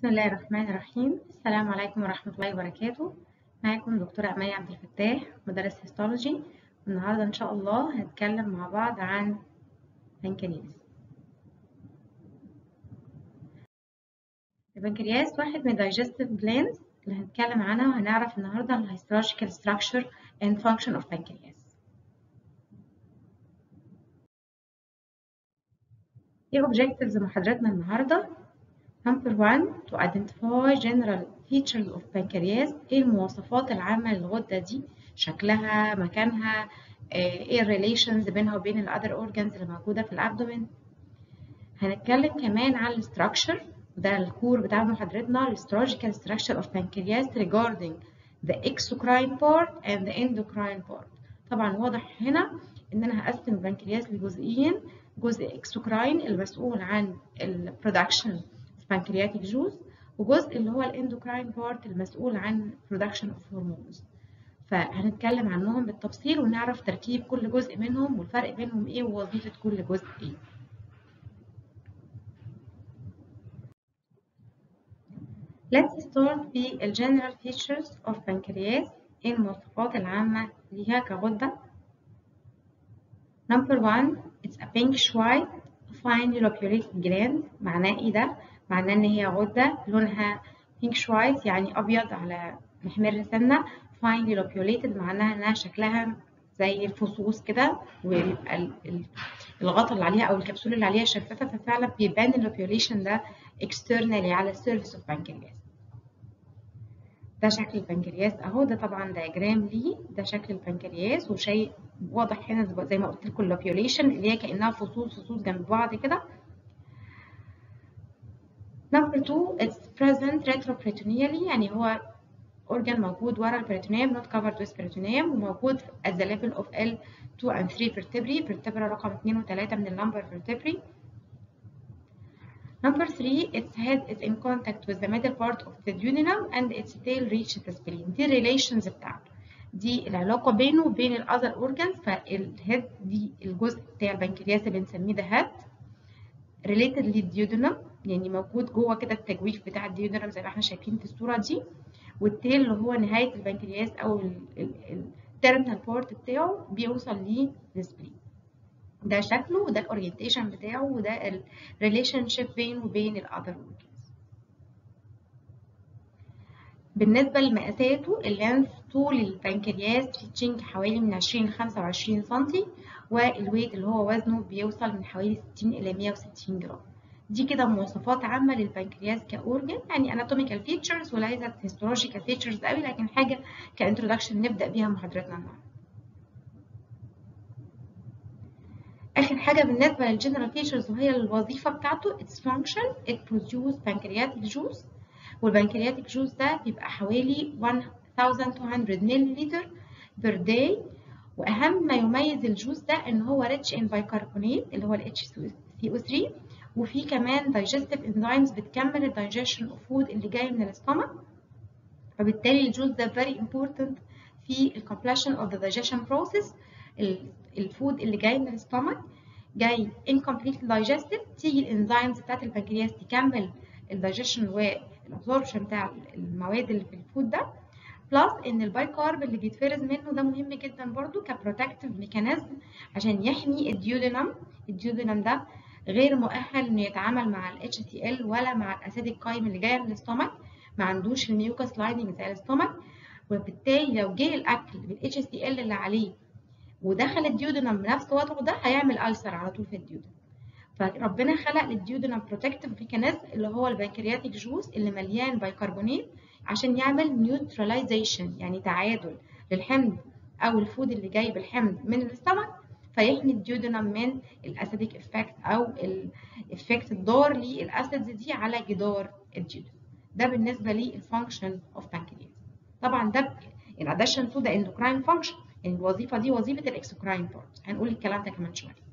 بسم الله الرحمن الرحيم السلام عليكم ورحمة الله وبركاته معاكم دكتورة أماني عبد الفتاح مدرس هيستولوجي والنهاردة إن شاء الله هنتكلم مع بعض عن البنكرياس البنكرياس واحد من digestive glands اللي هنتكلم عنها وهنعرف النهاردة ال histological structure and function of pancreas ايه objectives محاضرتنا النهارده Number one, to identify general features of pancreas ايه المواصفات العامة للغدة دي شكلها مكانها ايه الريليشنز بينها وبين ال other organs اللي موجودة في الابدومين هنتكلم كمان عن الستراكشر ده الكور بتاع محاضرتنا histological structure of pancreas regarding the exocrine part and the endocrine part طبعا واضح هنا ان انا هقسم البنكرياس لجزئين جزء اكسوكراين المسؤول عن البرودكشن pancreatic juice وجزء اللي هو الاندوكراين بارت المسؤول عن production of hormones فهنتكلم عنهم بالتفصيل ونعرف تركيب كل جزء منهم والفرق بينهم ايه ووظيفة كل جزء ايه Let's start ب general features of pancreas ايه المواصفات العامة ليها كغدة Number one, it's a pinkish white finely lobulated gland معناه ايه ده؟ معناه ان هي غدة لونها pinkish white يعني ابيض على محمر سنة finely lobulated معناها انها شكلها زي الفصوص كده ويبقى الغطا اللي عليها او الكبسولة اللي عليها شفافة ففعلا بيبان اللوبيوليشن ده externally على السيرفيس اوف pancreas ده شكل البنكرياس اهو ده طبعا دياجرام ليه ده شكل البنكرياس وشيء واضح هنا زي ما قلت لكم اللوبيوليشن اللي هي كانها فصوص فصوص جنب بعض كده Number two, it's present retroperitoneally يعني هو organ موجود ورا البريتونيوم not covered with peritoneum وموجود at the level of L2 and 3 vertebrae vertebra رقم 2 و 3 من اللمبر vertebrae Number three, its head is in contact with the middle part of the duodenum and its tail reaches the spleen. دي relations بتاعته. دي العلاقة بينه وبين ال other organs فالهيد دي الجزء بتاع البنكرياس اللي بنسميه ده head related للديودنم يعني موجود جوه كده التجويف بتاع الديودنم زي ما احنا شايفين في الصورة دي والتيل اللي هو نهاية البنكرياس أو التيرمينال بارت بتاعه بيوصل للسبلين. ده شكله وده الاورينتيشن بتاعه وده الريليشن شيب بينه وبين الاذر اورجنز بالنسبه لمقاساته اللينث طول البنكرياس ريتشنج حوالي من 20 ل 25 سم والويت اللي هو وزنه بيوصل من حوالي 60 الى 160 جرام دي كده مواصفات عامة للبنكرياس كأورجن يعني anatomical features وليست histological features قوي لكن حاجة كانترودكشن نبدأ بيها محاضرتنا النهارده اخر حاجه بالنسبه للجنرال فيتشرز وهي الوظيفه بتاعته its function it produce pancreatic juice والبنكرياتيك جوز ده بيبقى حوالي 1200 مللتر per day واهم ما يميز الجوز ده ان هو rich in bicarbonate اللي هو ال HCO3 وفي كمان digestive enzymes بتكمل ال digestion of food اللي جاي من الاستومك فبالتالي الجوز ده very important في ال completion of the digestion process الفود اللي جاي من الاستومك جاي incomplete digested تيجي الانزيمز بتاعت البنكرياس تكمل الدايجيشن والابسوربشن بتاع المواد اللي في الفود ده بلس ان البايكارب اللي بيتفرز منه ده مهم جدا برضو كبروتكتيف ميكانيزم عشان يحمي الديودينم الديودينم ده غير مؤهل انه يتعامل مع ال HCl ولا مع الاسيديك قايم اللي جايه من الاستومك ما عندوش الميوكس لايننج زي الاستومك وبالتالي لو جه الاكل بال HCl اللي عليه ودخل الديودنم بنفس وضعه ده هيعمل ألسر على طول في الديودنم فربنا خلق للديودنم بروتكتيف ميكانيزم اللي هو البنكرياتيك جوز اللي مليان بايكربونات عشان يعمل نيوتراليزيشن يعني تعادل للحمض او الفود اللي جاي بالحمض من الاستمك فيحمي الديودنم من الاسيديك افكت او الافكت الضار للاسيدز دي على جدار الديودنم ده بالنسبه للفانكشن اوف بانكرياس طبعا ده in addition to the endocrine function يعني الوظيفة دي وظيفة الإكسوكراين بارت هنقول الكلام ده كمان شوية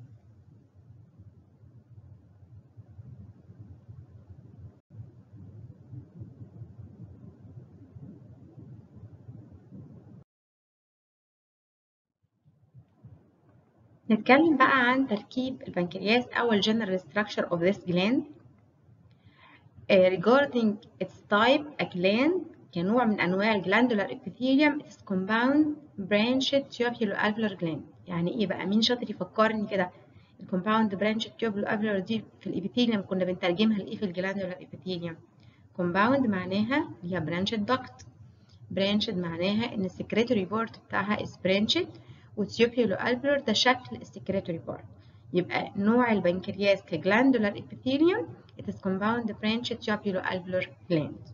نتكلم بقى عن تركيب البنكرياس أو الجنرال structure of this gland regarding its type a gland كنوع من انواع الجلاندولار epithelium it is compound branched tubuloalveolar gland يعني ايه بقى مين شاطر يفكرني كده الكومباوند branched tubuloalveolar دي في الابيثيليوم كنا بنترجمها لايه في الجلاندولار epithelium compound معناها ليها branched duct branched معناها ان السكريتوري بارت بتاعها is branched والtubuloalveolar ده شكل السكريتوري بارت يبقى نوع البنكرياس كجلاندولار epithelium it is compound branched tubuloalveolar gland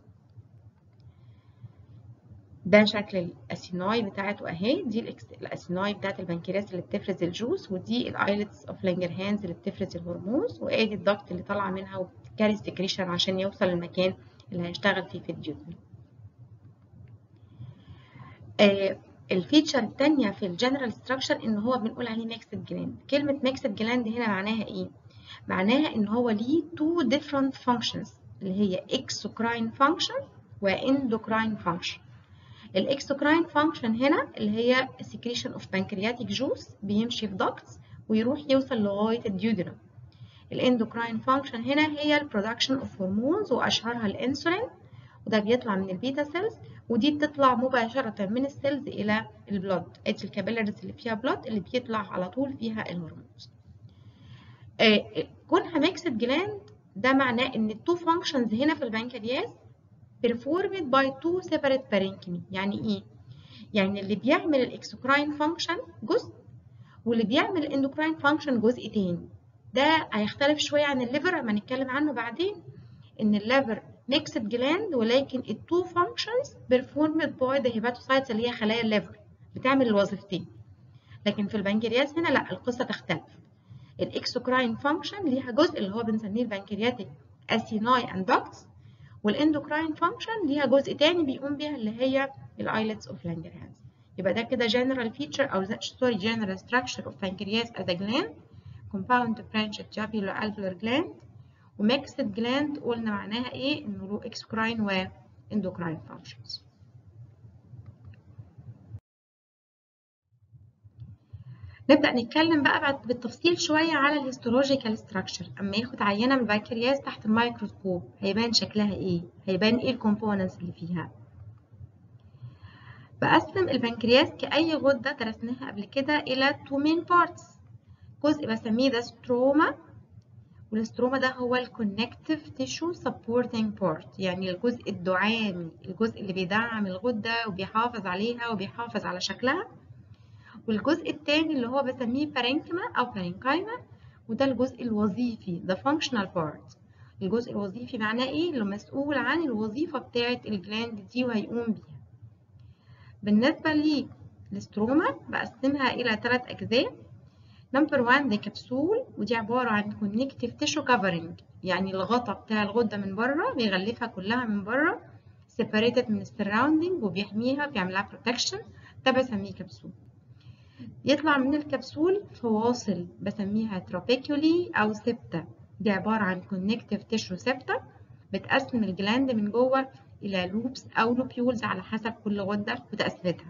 ده شكل الاسيناي بتاعته اهي دي الاسيناي بتاعت البنكرياس اللي بتفرز الجوس ودي الايلتس اوف لانجرهانز اللي بتفرز الهرمونز وادي الضغط اللي طالعه منها وبتكاري سكريشن عشان يوصل للمكان اللي هيشتغل فيه في الديودن آه الفيتشر التانية في الجنرال ستراكشر ان هو بنقول عليه ميكسد جلاند كلمة ميكسد جلاند هنا معناها ايه معناها ان هو ليه two different functions اللي هي exocrine function واندوكراين function الاكسوكراين فانكشن هنا اللي هي secretion of pancreatic juice بيمشي في ducts ويروح يوصل لغاية الديودرم الاندوكراين فانكشن هنا هي البرودكشن اوف هرمونز واشهرها الانسولين وده بيطلع من البيتا سيلز ودي بتطلع مباشرة من السيلز إلى البلود ادي الكابيلاريز اللي فيها بلود اللي بيطلع على طول فيها الهرمونز آه كونها ميكسد جلاند ده معناه ان التو فانكشنز هنا في البنكرياس performed by two separate parenchyma يعني ايه يعني اللي بيعمل الاكسوكراين فانكشن جزء واللي بيعمل الاندوكراين فانكشن جزء تاني ده هيختلف شويه عن الليفر اما نتكلم عنه بعدين ان الليفر ميكسد جلاند ولكن التو فانكشنز performed by the hepatocytes اللي هي خلايا الليفر بتعمل الوظيفتين لكن في البنكرياس هنا لا القصه تختلف الاكسوكراين فانكشن ليها جزء اللي هو بنسميه البنكرياتيك اسيناي اند ducts والاندوكراين فانكشن ليها جزء تاني بيقوم بيها اللي هي الايلتس اوف لانجرهانز يبقى ده كده general feature او سوري general structure of pancreas as a gland compound branched tubuloalveolar gland وميكسد جلاند قلنا معناها ايه انه له اكسكراين واندوكراين فانكشنز نبدأ نتكلم بقى بعد بالتفصيل شوية على الهيستولوجيكال ستراكشر أما ياخد عينة من البنكرياس تحت الميكروسكوب هيبان شكلها إيه؟ هيبان إيه الكومبوننتس اللي فيها؟ بقسم البنكرياس كأي غدة درسناها قبل كده إلى two main parts جزء بسميه ده ستروما والستروما ده هو الكونكتيف تيشو سبورتنج بارت يعني الجزء الدعامي الجزء اللي بيدعم الغدة وبيحافظ عليها وبيحافظ على شكلها والجزء التاني اللي هو بسميه بارينكما أو بارينكايما وده الجزء الوظيفي the functional part الجزء الوظيفي معناه إيه؟ اللي مسؤول عن الوظيفة بتاعة الجلاند دي وهيقوم بيها بالنسبة للستروما بقسمها إلى ثلاث أجزاء نمبر 1 دي كبسول ودي عبارة عن كونكتيف تيشو كفرنج يعني الغطا بتاع الغدة من بره بيغلفها كلها من بره separated من السراوندينج وبيحميها بيعملها بروتكشن ده بسميه كبسول يطلع من الكبسول فواصل بسميها ترابيكيولي أو سبتا دي عبارة عن كونكتيف تيشو سبتا بتقسم الجلاند من جوه إلى لوبس أو لوبيولز على حسب كل غدة وتقسيمتها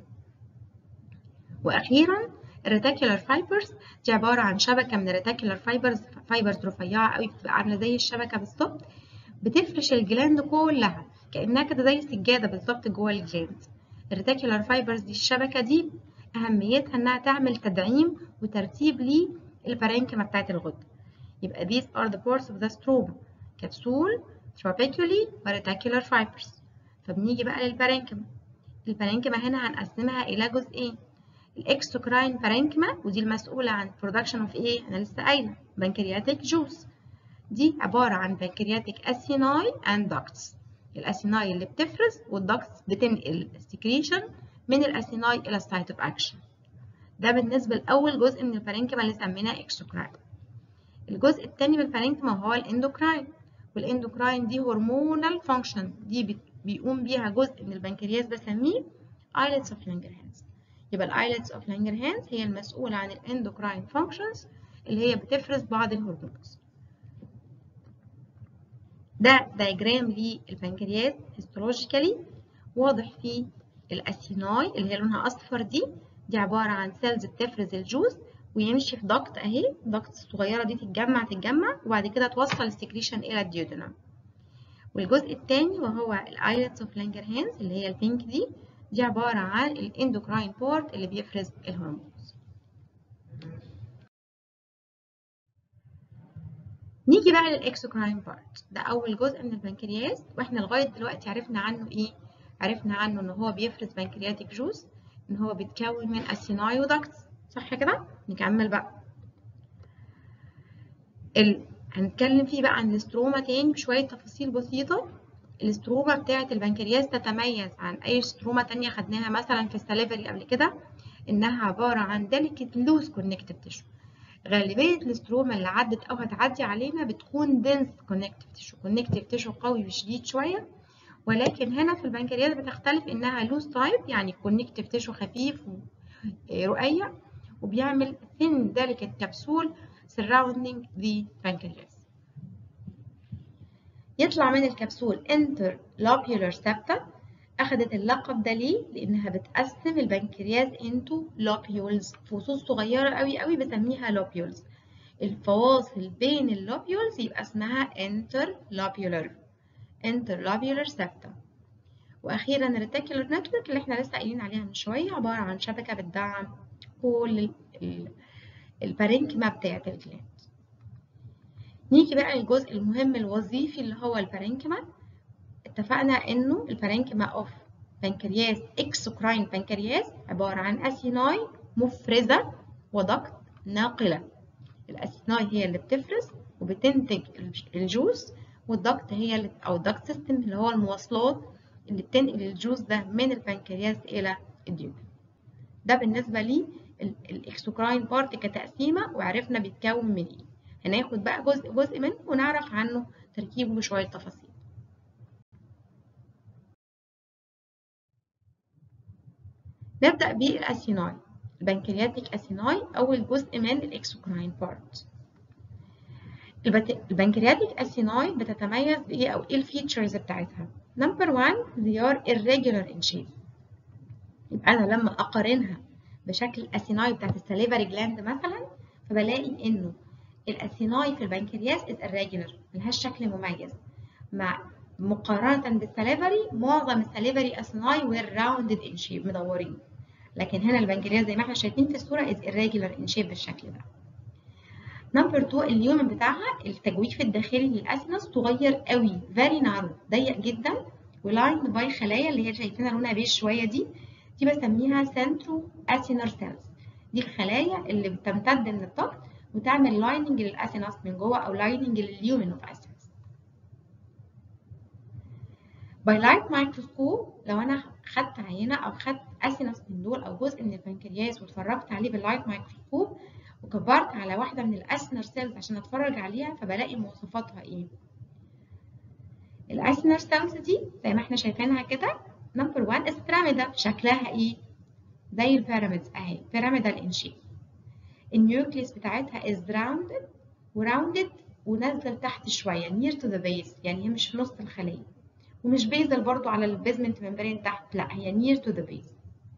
وأخيرا الريتاكولار فايبرز دي عبارة عن شبكة من الريتاكولار فايبرز فايبرز رفيعة قوي بتبقى عاملة زي الشبكة بالظبط بتفرش الجلاند كلها كأنها كده زي سجادة بالظبط جوه الجلاند الريتاكولار فايبرز دي الشبكة دي أهميتها إنها تعمل تدعيم وترتيب للبارينكيما بتاعت الغدة يبقى these are the parts of the stroma كبسول trabecular وريتاكولار fibers فبنيجي بقى للبارينكيما البارينكيما هنا هنقسمها إلى جزئين الاكسوكراين بارينكيما ودي المسؤولة عن production of ايه؟ أنا لسه قايلة بنكرياتيك جوس دي عبارة عن بنكرياتيك أسيناي and ducts الأسيناي اللي بتفرز والدكتس بتنقل السكريشن من الأسيناي إلى السايت اوف أكشن ده بالنسبة لأول جزء من البارينكيما اللي سميناه اكسوكراين الجزء الثاني من البارينكيما هو الاندوكراين والاندوكراين دي هرمونال فانكشن دي بيقوم بيها جزء من البنكرياس بسميه islets of Langerhans يبقى الايلتس اوف لانجرهانز هي المسؤولة عن الاندوكراين فانكشنز اللي هي بتفرز بعض الهرمونز ده دايجرام للبنكرياس هيستولوجيكالي واضح فيه الاسيناي اللي هي لونها اصفر دي دي عبارة عن سيلز بتفرز الجوز ويمشي في ضغط اهي الضغط الصغيرة دي تتجمع تتجمع وبعد كده توصل السكريشن الى الديودنم والجزء الثاني وهو الايلتس اوف لانجرهانز اللي هي البينك دي دي عبارة عن الاندوكراين بورت اللي بيفرز الهرمونز نيجي بقى للاكسوكراين بارت ده اول جزء من البنكرياس واحنا لغايه دلوقتي عرفنا عنه ايه عرفنا عنه ان هو بيفرز بنكرياتيك جوز ان هو بيتكون من اسينايودكتس صح كده نكمل بقى ال... هنتكلم فيه بقى عن الاستروما تاني بشويه تفاصيل بسيطه الاستروما بتاعه البنكرياس تتميز عن اي استروما تانية خدناها مثلا في السليفري قبل كده انها عباره عن delicate loose connective tissue غالبية الاستروما اللي عدت أو هتعدي علينا بتكون dense connective tissue connective tissue قوي وشديد شوية ولكن هنا في البنكرياس بتختلف إنها loose type يعني connective tissue خفيف ورقيق وبيعمل thin delicate capsule surrounding the pancreas يطلع من الكبسول interlobular septa أخدت اللقب ده ليه؟ لأنها بتقسم البنكرياس into lobules فصوص صغيرة قوي قوي بسميها lobules الفواصل بين اللوبيولز يبقى اسمها interlobular interlobular septa وأخيرا الريتيكولار نتورك اللي احنا لسه قايلين عليها من شوية عبارة عن شبكة بتدعم كل البارينكما بتاعة الجلاند نيجي بقى للجزء المهم الوظيفي اللي هو البارينكما اتفقنا انه البارينكما اوف بنكرياس اكسوكراين بنكرياس عبارة عن اسيناي مفرزة ودكت ناقلة الاسيناي هي اللي بتفرز وبتنتج الجوز والدكت هي اللي او الدكت سيستم اللي هو المواصلات اللي بتنقل الجوز ده من البنكرياس الى الديوب ده بالنسبة لي الاكسوكراين بارت كتقسيمة وعرفنا بيتكون من ايه هناخد بقى جزء جزء منه ونعرف عنه تركيبه بشوية تفاصيل نبدأ بالأسيناي البنكرياتيك أسيناي أول جزء من الإكسوكراين بارت البنكرياتيك أسيناي بتتميز بإيه أو إيه الفيتشرز بتاعتها نمبر 1 they are irregular in shape يبقى أنا لما أقارنها بشكل الأسيناي بتاعت السليفري جلاند مثلا فبلاقي إنه الأسيناي في البنكرياس is irregular ملهاش شكل مميز مع مقارنة بالسليفري معظم السليفري أسيناي were rounded in shape مدورين لكن هنا البنكرياس زي ما احنا شايفين في الصورة is irregular in shape بالشكل ده نمبر 2 اليومن بتاعها التجويف الداخلي للأسنس صغير قوي very narrow ضيق جدا ولايند باي خلايا اللي هي شايفينها لونها بيج شوية دي دي بسميها سنترو أسينر سيلز دي الخلايا اللي بتمتد من الضغط وتعمل لايننج للأسينس من جوه أو لايننج لليومن اوف أسينس باي لايت مايكروسكوب لو انا خدت عينه او خدت اسينس من دول او جزء من البنكرياس واتفرجت عليه باللايت مايكروسكوب وكبرت على واحده من الاسنر سيلز عشان اتفرج عليها فبلاقي مواصفاتها ايه الاسنر سيلز دي زي ما احنا شايفينها كده نمبر 1 استراميدا شكلها ايه زي البيراميدز اهي بيراميدال ان شيب النيوكليس بتاعتها از راوندد وراوندد ونازله لتحت شويه نير تو ذا بيس يعني هي مش في نص الخليه ومش بيزل برضو على البيزمنت ممبرين تحت لا هي نير تو ذا بيز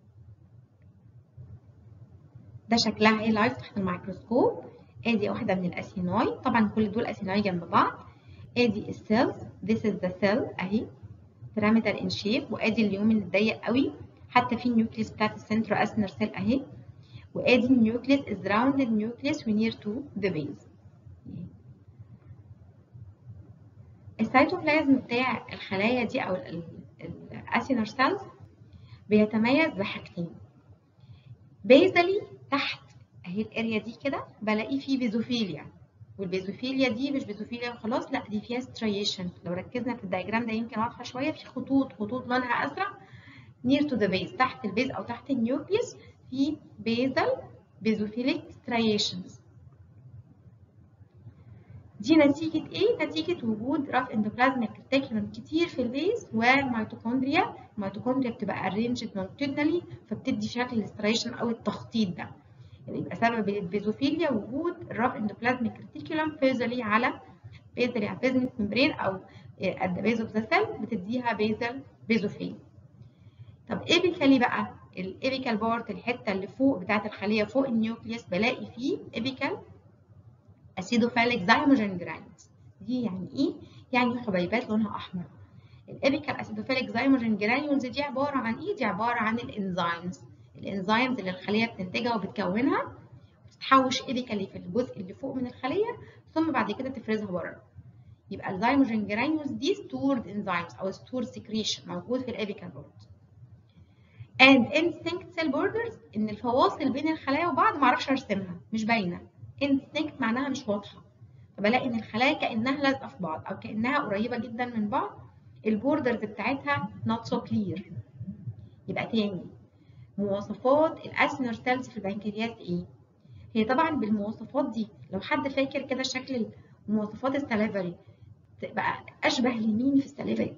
ده شكلها ايه لايف تحت الميكروسكوب ادي واحده من الاسيناي طبعا كل دول اسيناي جنب بعض ادي السيلز this is the cell اهي pyramidal in shape وادي اليومن الضيق قوي حتى في النيوكليس بتاعت السنترو اسنر سيل اهي وادي النيوكليس is rounded nucleus near to the base السيتوبلازم بتاع الخلايا دي او الاسينر سيلز بيتميز بحاجتين بيزلي تحت اهي الاريا دي كده بلاقي فيه بيزوفيليا والبيزوفيليا دي مش بيزوفيليا وخلاص لا دي فيها ستريشن لو ركزنا في الدايجرام ده يمكن واضحه شويه في خطوط خطوط لونها ازرق near to the base تحت البيز او تحت النيوكليس في بيزل بيزوفيليك ستريشنز دي نتيجة إيه؟ نتيجة وجود رف اندوبلازميك ريتيكولوم كتير في البيز والميتوكوندريا، الميتوكوندريا بتبقى ارينجد لونجتودنالي فبتدي شكل الاستريشن أو التخطيط ده. يعني يبقى سبب البيزوفيليا وجود الرف اندوبلازميك ريتيكولوم بيزلي على بيزلي على بيزمنت ممبرين أو at the base of the cell بتديها بيزل بيزوفيليا. طب ايبيكالي بقى الايبيكال بارت الحتة اللي فوق بتاعت الخلية فوق النيوكليوس بلاقي فيه ايبيكال اسيدوفاليك زيموجين جراينز دي يعني ايه يعني حبيبات لونها احمر الابيكال اسيدوفيليك زايموجين جرانيولز دي عباره عن ايه دي عباره عن الانزيمز الانزيمز اللي الخليه بتنتجها وبتكونها بتتحوش ايبيكالي في الجزء اللي فوق من الخليه ثم بعد كده تفرزها بره يبقى الزايموجين جرانيولز دي ستورد انزيمز او ستورد سكريشن موجود في الابيكال بورد and instinct cell borders ان الفواصل بين الخلايا وبعض ما اعرفش ارسمها مش باينه instinct معناها مش واضحه فبلاقي ان الخلايا كانها لازقه في بعض او كانها قريبه جدا من بعض البوردرز بتاعتها not so clear يبقى تاني مواصفات الاسنر سيلز في البنكرياس ايه هي طبعا بالمواصفات دي لو حد فاكر كده شكل المواصفات السليفري تبقى اشبه لمين في السليفري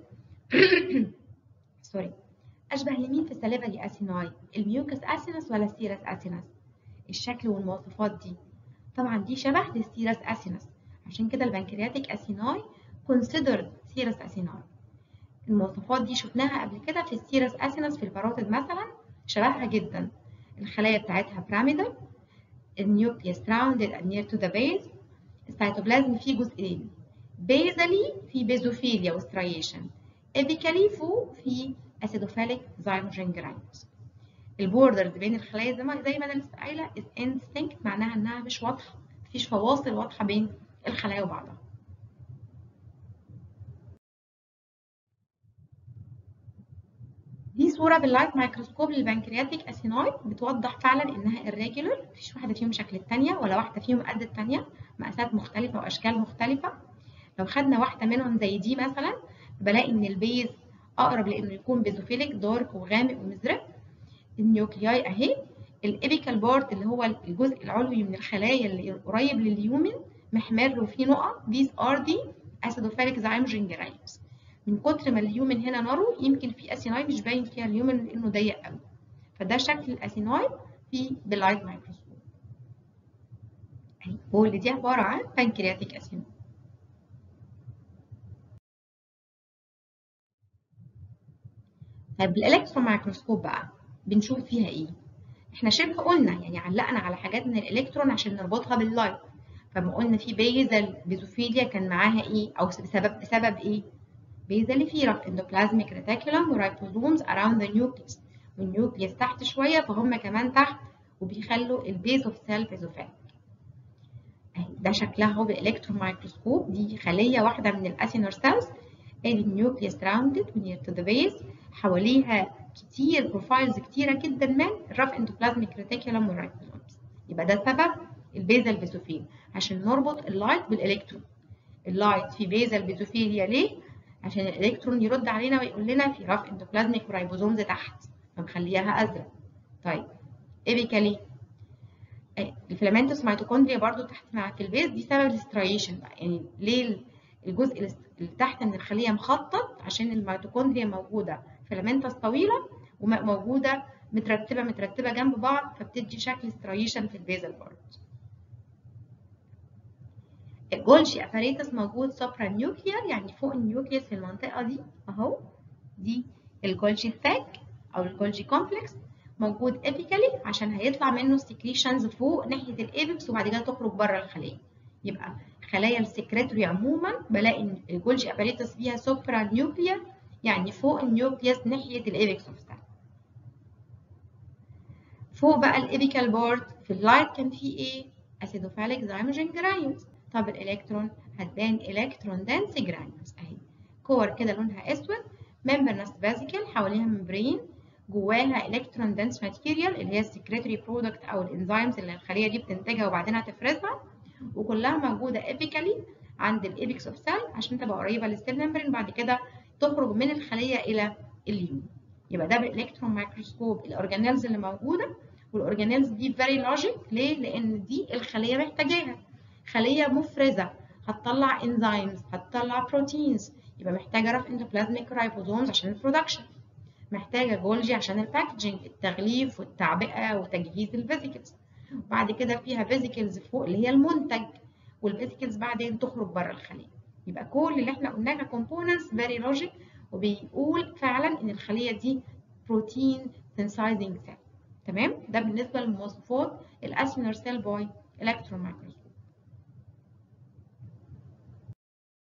سوري اشبه لمين في السليفري اسيناي الميوكس اسينس ولا السيرس اسينس الشكل والمواصفات دي طبعا دي شبه للسيرس اسينس عشان كده البنكرياتيك اسيناي considered سيرس اسيناي المواصفات دي شفناها قبل كده في السيرس اسينس في الباروتيد مثلا شبهها جدا الخلايا بتاعتها بيراميدال النيوكليوس راوندد and near to the base السيتوبلازم فيه جزئين بيزالي في بيزوفيليا وستريشن ابيكالي فوق في اسيدوفيليك زايموجين جرانيولز البوردرز بين الخلايا زي ما زي ما انا لسه قايله is instinct معناها انها مش واضحه مفيش فواصل واضحه بين الخلايا وبعضها دي صوره باللايت مايكروسكوب للبنكرياتيك اسيناي بتوضح فعلا انها irregular مفيش واحده فيهم شكل الثانيه ولا واحده فيهم قد الثانيه مقاسات مختلفه واشكال مختلفه لو خدنا واحده منهم زي دي مثلا بلاقي ان البيز اقرب لانه يكون بيزوفيليك دارك وغامق ومزرق النيوكلياي اهي الابيكال بارت اللي هو الجزء العلوي من الخلايا اللي قريب لليومن محمر وفيه نقط these are the acidophilic zymogen granules من كتر ما اليومن هنا نارو يمكن في اسيناي مش باين فيها اليومن لانه ضيق قوي فده شكل الاسيناي في باللايت مايكروسكوب اهي هو اللي دي عباره عن بانكرياتيك اسيناي طيب الالكترون مايكروسكوب بقى بنشوف فيها ايه احنا شبه قلنا يعني علقنا على حاجات من الالكترون عشان نربطها باللايت فما قلنا في بيزل بيزوفيليا كان معاها ايه او بسبب بسبب ايه بيزاليفيرا اندوبلازميك ريتيكولم ورايبوزومز اراوند ذا نيوكليس والنيوكليس تحت شويه فهم كمان تحت وبيخلوا البيز اوف سيل بيزوفيليك اهي ده شكلها اهو بالالكترون مايكروسكوب دي خليه واحده من الاسينر سيلز ادي النيوكليس راوندد ونير تو ذا بيز حواليها كتير بروفايلز كتيره جدا من الرف اندوبلازميك ريتيكولم والرايبوزومز يبقى ده سبب البيزل بيزوفيل عشان نربط اللايت بالالكترون اللايت في بيزل بيزوفيليا ليه عشان الالكترون يرد علينا ويقول لنا في رف اندوبلازميك ورايبوزومز تحت فمخليها ازرق طيب ايبيكالي الفيلامنتوس ميتوكوندريا برضو تحت مع في البيز دي سبب الاسترايشن بقى يعني ليه الجزء اللي تحت من الخليه مخطط عشان الميتوكوندريا موجوده فيلامنتس طويله وموجوده مترتبه مترتبه جنب بعض فبتدي شكل استرايشن في البيزل بارت الجولجي اباريتس موجود سوبرا نيوكلير يعني فوق النيوكليس في المنطقه دي اهو دي الجولجي ثاك او الجولجي كومبلكس موجود ابيكالي عشان هيطلع منه سكريشنز فوق ناحيه الايبكس وبعد كده تخرج بره الخليه يبقى خلايا السكريتوري عموما بلاقي ان الجولجي اباريتس فيها سوبرا نيوكلير يعني فوق النيوكليس ناحيه الايبكس اوف سيل فوق بقى الابيكال بورد في اللايت كان فيه ايه اسيدوفاليك زايموجين جرانيولز طب الالكترون هتبان الكترون دانس جرانيولز اهي كور كده لونها اسود ممبرنس فازيكل حواليها ممبرين جواها الكترون دانس ماتيريال اللي هي السكريتوري برودكت او الانزيمز اللي الخليه دي بتنتجها وبعدين هتفرزها وكلها موجوده ابيكالي عند الابيكس اوف سيل عشان تبقى قريبه للسيل ممبرين بعد كده تخرج من الخليه الى اليوم يبقى ده بالالكترون مايكروسكوب الاورجانيلز اللي موجوده والاورجانيلز دي فيري لوجيك ليه لان دي الخليه محتاجاها خليه مفرزه هتطلع انزيمز هتطلع بروتينز يبقى محتاجه رف اندوبلازميك رايبوزومز عشان البرودكشن محتاجه جولجي عشان الباكجينج التغليف والتعبئه وتجهيز الفيزيكلز وبعد كده فيها فيزيكلز فوق اللي هي المنتج والفيزيكلز بعدين تخرج بره الخليه يبقى كل اللي احنا قلناه ككومبوننتس فيري لوجيك وبيقول فعلا ان الخليه دي بروتين سينسايزنج سيل تمام ده بالنسبه لمواصفات الاسمنر سيل باي الكترون مايكروسكوب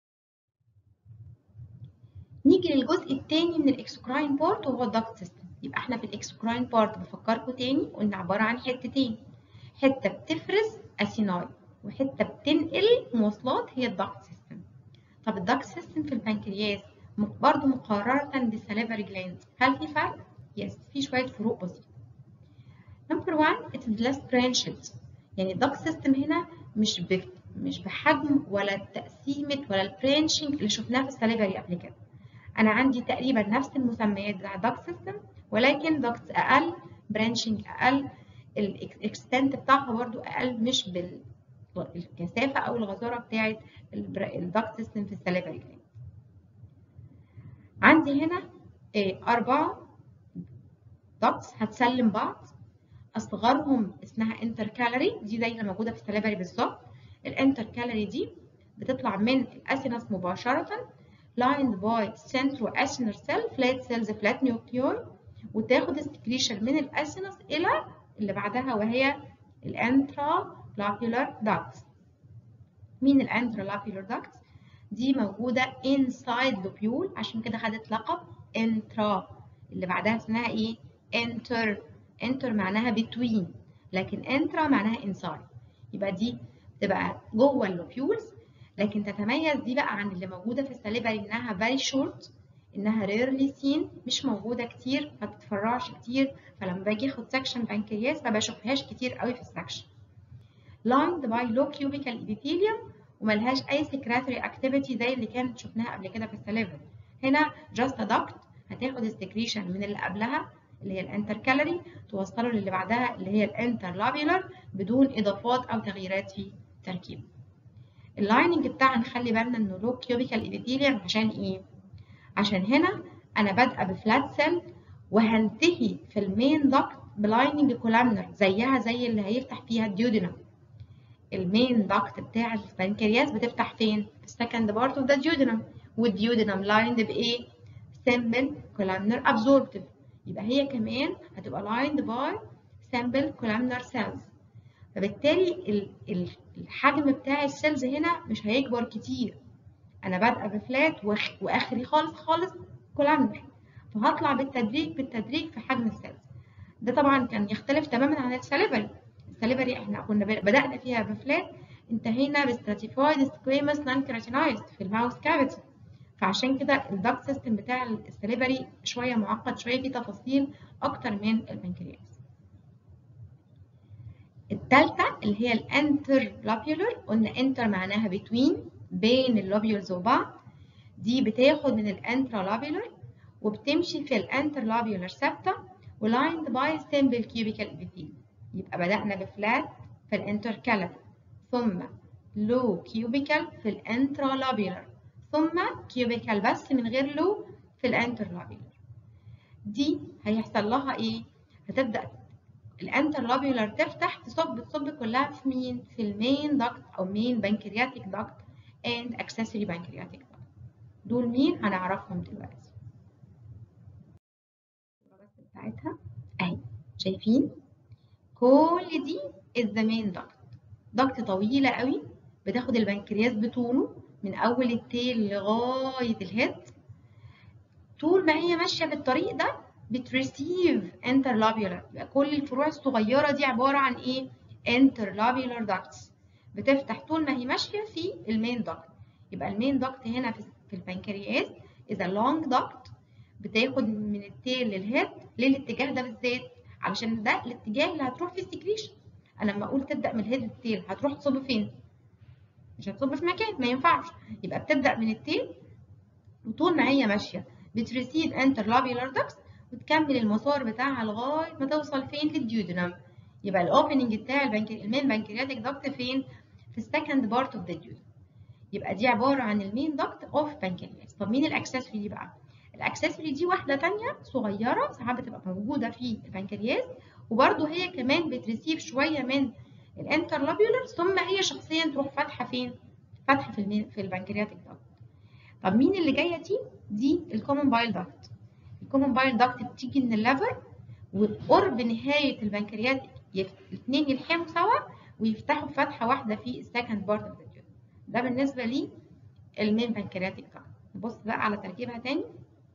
نيجي للجزء الثاني من الاكسوكراين بارت وهو الدكت سيستم يبقى احنا في الاكسوكراين بارت بفكركم تاني قلنا عباره عن حتتين حته بتفرز اسيناي وحته بتنقل مواصلات هي الدكت سيستم طب الدكت سيستم في البنكرياس برضه مقارنه بالسليفري جلاند هل في فرق يس في شويه فروق بسيطه نمبر 1 it is less branched يعني الدكت سيستم هنا مش ب... مش بحجم ولا تقسيمه ولا البرانشنج اللي شفناه في السليفري قبل كده انا عندي تقريبا نفس المسميات بتاع الدكت سيستم ولكن دكتس اقل برانشنج اقل الاكستنت بتاعها برضو اقل مش بالكثافه او الغزاره بتاعه الدكت سيستم في السليفري جلاند عندي هنا أربعة دكتس هتسلم بعض أصغرهم اسمها انتركالري دي زي اللي موجودة في السليفري بالظبط الانتركالري دي بتطلع من الأسينس مباشرة lined by centroacinar cell flat cells flat nuclei وتاخد السكريشن من الأسينس إلى اللي بعدها وهي الانترالابيولار ducts مين الانترالابيولار ducts؟ دي موجودة inside lobule عشان كده خدت لقب intra اللي بعدها اسمها ايه؟ enter enter معناها between لكن intra معناها inside يبقى دي تبقى جوه اللوبيولز لكن تتميز دي بقى عن اللي موجودة في السليفري انها very short انها rarely seen مش موجودة كتير ما بتتفرعش كتير فلما باجي اخد سكشن بنكرياس ما بشوفهاش كتير قوي في السكشن lined by low cubical epithelium وملهاش اي secretory activity زي اللي كانت شفناها قبل كده في السليفري هنا just a duct هتاخد السكريشن من اللي قبلها اللي هي الانتركالري توصله للي بعدها اللي هي الانترلابيولار بدون اضافات او تغييرات في تركيبه اللايننج بتاعها نخلي بالنا انه لو كيوبيكال ايبيثيليوم عشان ايه عشان هنا انا بادئه بفلات سيل وهنتهي في المين داكت بلايننج كولامنر زيها زي اللي هيفتح فيها الديودينم المين داكت بتاع البنكرياس بتفتح فين في السكند بارت اوف ذا ديودينم والديودينم لايند بايه سمبل كولامنر ابزوربتيف يبقى هي كمان هتبقى lined by simple columnar cells فبالتالي الحجم بتاع السيلز هنا مش هيكبر كتير انا بادئه بفلات واخري خالص خالص كولامنر فهطلع بالتدريج بالتدريج في حجم السيلز ده طبعا كان يختلف تماما عن السليفري السليفري احنا كنا بدأنا فيها بفلات انتهينا بستراتيفايد سكويموس نون كيراتينايزد في الماوس كافيتي فعشان كده الدكت سيستم بتاع السليفري شويه معقد شويه فيه تفاصيل اكتر من البنكرياس الثالثه اللي هي الانتر لابيولر قلنا انتر معناها بتوين بين اللوبيولز وبعض دي بتاخد من الانترا لابيولر وبتمشي في الانتر لابيولر ثابته ولايند باي سيمبل كيوبيكال ابيثيل يبقى بدأنا بفلات في الانتركالر ثم لو كيوبيكال في الانترا لابيولر ثم كيوبيكال بس من غير لو في الانترلابيولر دي هيحصل لها ايه هتبدا الانترلابيولر تفتح تصب تصب كلها في مين في المين داكت او مين بنكرياتيك داكت اند اكسسوري بنكرياتيك داكت دول مين هنعرفهم دلوقتي بس بتاعتها اهي شايفين كل دي is the main duct داكت طويله قوي بتاخد البنكرياس بطوله من اول التيل لغايه الهيد طول ما هي ماشيه في الطريق ده بتريسيف انترلابيولار يبقى كل الفروع الصغيره دي عباره عن ايه انترلابيولار داكتس بتفتح طول ما هي ماشيه في المين داكت يبقى المين داكت هنا في البنكرياس is a long duct بتاخد من التيل للهيد ليه الاتجاه ده بالذات علشان ده الاتجاه اللي هتروح فيه السكريشن انا لما اقول تبدا من الهيد للتيل هتروح تصب فين مش هتصب في مكان ما ينفعش يبقى بتبدا من التيل وطول ما هي ماشيه بتريسيف انترلابيولار داكس وتكمل المسار بتاعها لغايه ما توصل فين للديودنم يبقى الاوبننج بتاع البنكر... المين بنكرياتيك داكت فين في السكند بارت اوف ذا ديودنم يبقى دي عباره عن المين داكت اوف بنكرياس طب مين الاكسسوري دي بقى الاكسسوري دي واحده ثانيه صغيره ساعات بتبقى موجوده في البنكرياس وبرده هي كمان بتريسيف شويه من الانترلابيولر ثم هي شخصيا تروح فاتحه فين فاتحه في المين في البنكرياتيك داكت طب مين اللي جايه دي دي الكومن بايل داكت الكومن بايل داكت بتيجي من الليفر وقرب نهايه البنكرياتيك الاثنين يلحموا سوا ويفتحوا فتحه واحده في السكند بارت اوف ذا ده بالنسبه لي المين بنكرياتيك داكت نبص بقى على تركيبها تاني